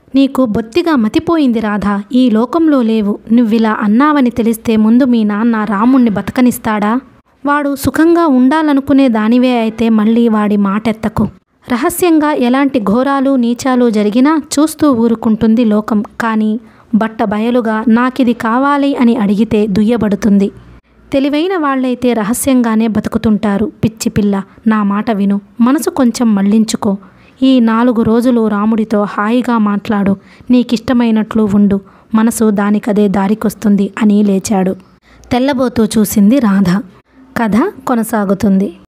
A: నీకు బొత్తిగా మతిపోయింది రాధా ఈ లోకంలో లేవు నువ్విలా అన్నావని తెలిస్తే ముందు మీ నాన్న రాముణ్ణి బతకనిస్తాడా వాడు సుఖంగా ఉండాలనుకునే దానివే అయితే మళ్ళీ వాడి మాటెత్తకు రహస్యంగా ఎలాంటి ఘోరాలు నీచాలు జరిగినా చూస్తూ ఊరుకుంటుంది లోకం కానీ బట్ట బయలుగా నాకిది కావాలి అని అడిగితే దుయ్యబడుతుంది తెలివైన వాళ్ళైతే రహస్యంగానే బతుకుతుంటారు పిచ్చి పిల్ల నా మాట విను మనసు కొంచెం మళ్ళించుకో ఈ నాలుగు రోజులు రాముడితో హాయిగా మాట్లాడు నీకిష్టమైనట్లు ఉండు మనసు దానికదే దారికొస్తుంది అని లేచాడు తెల్లబోతూ చూసింది రాధ కథ కొనసాగుతుంది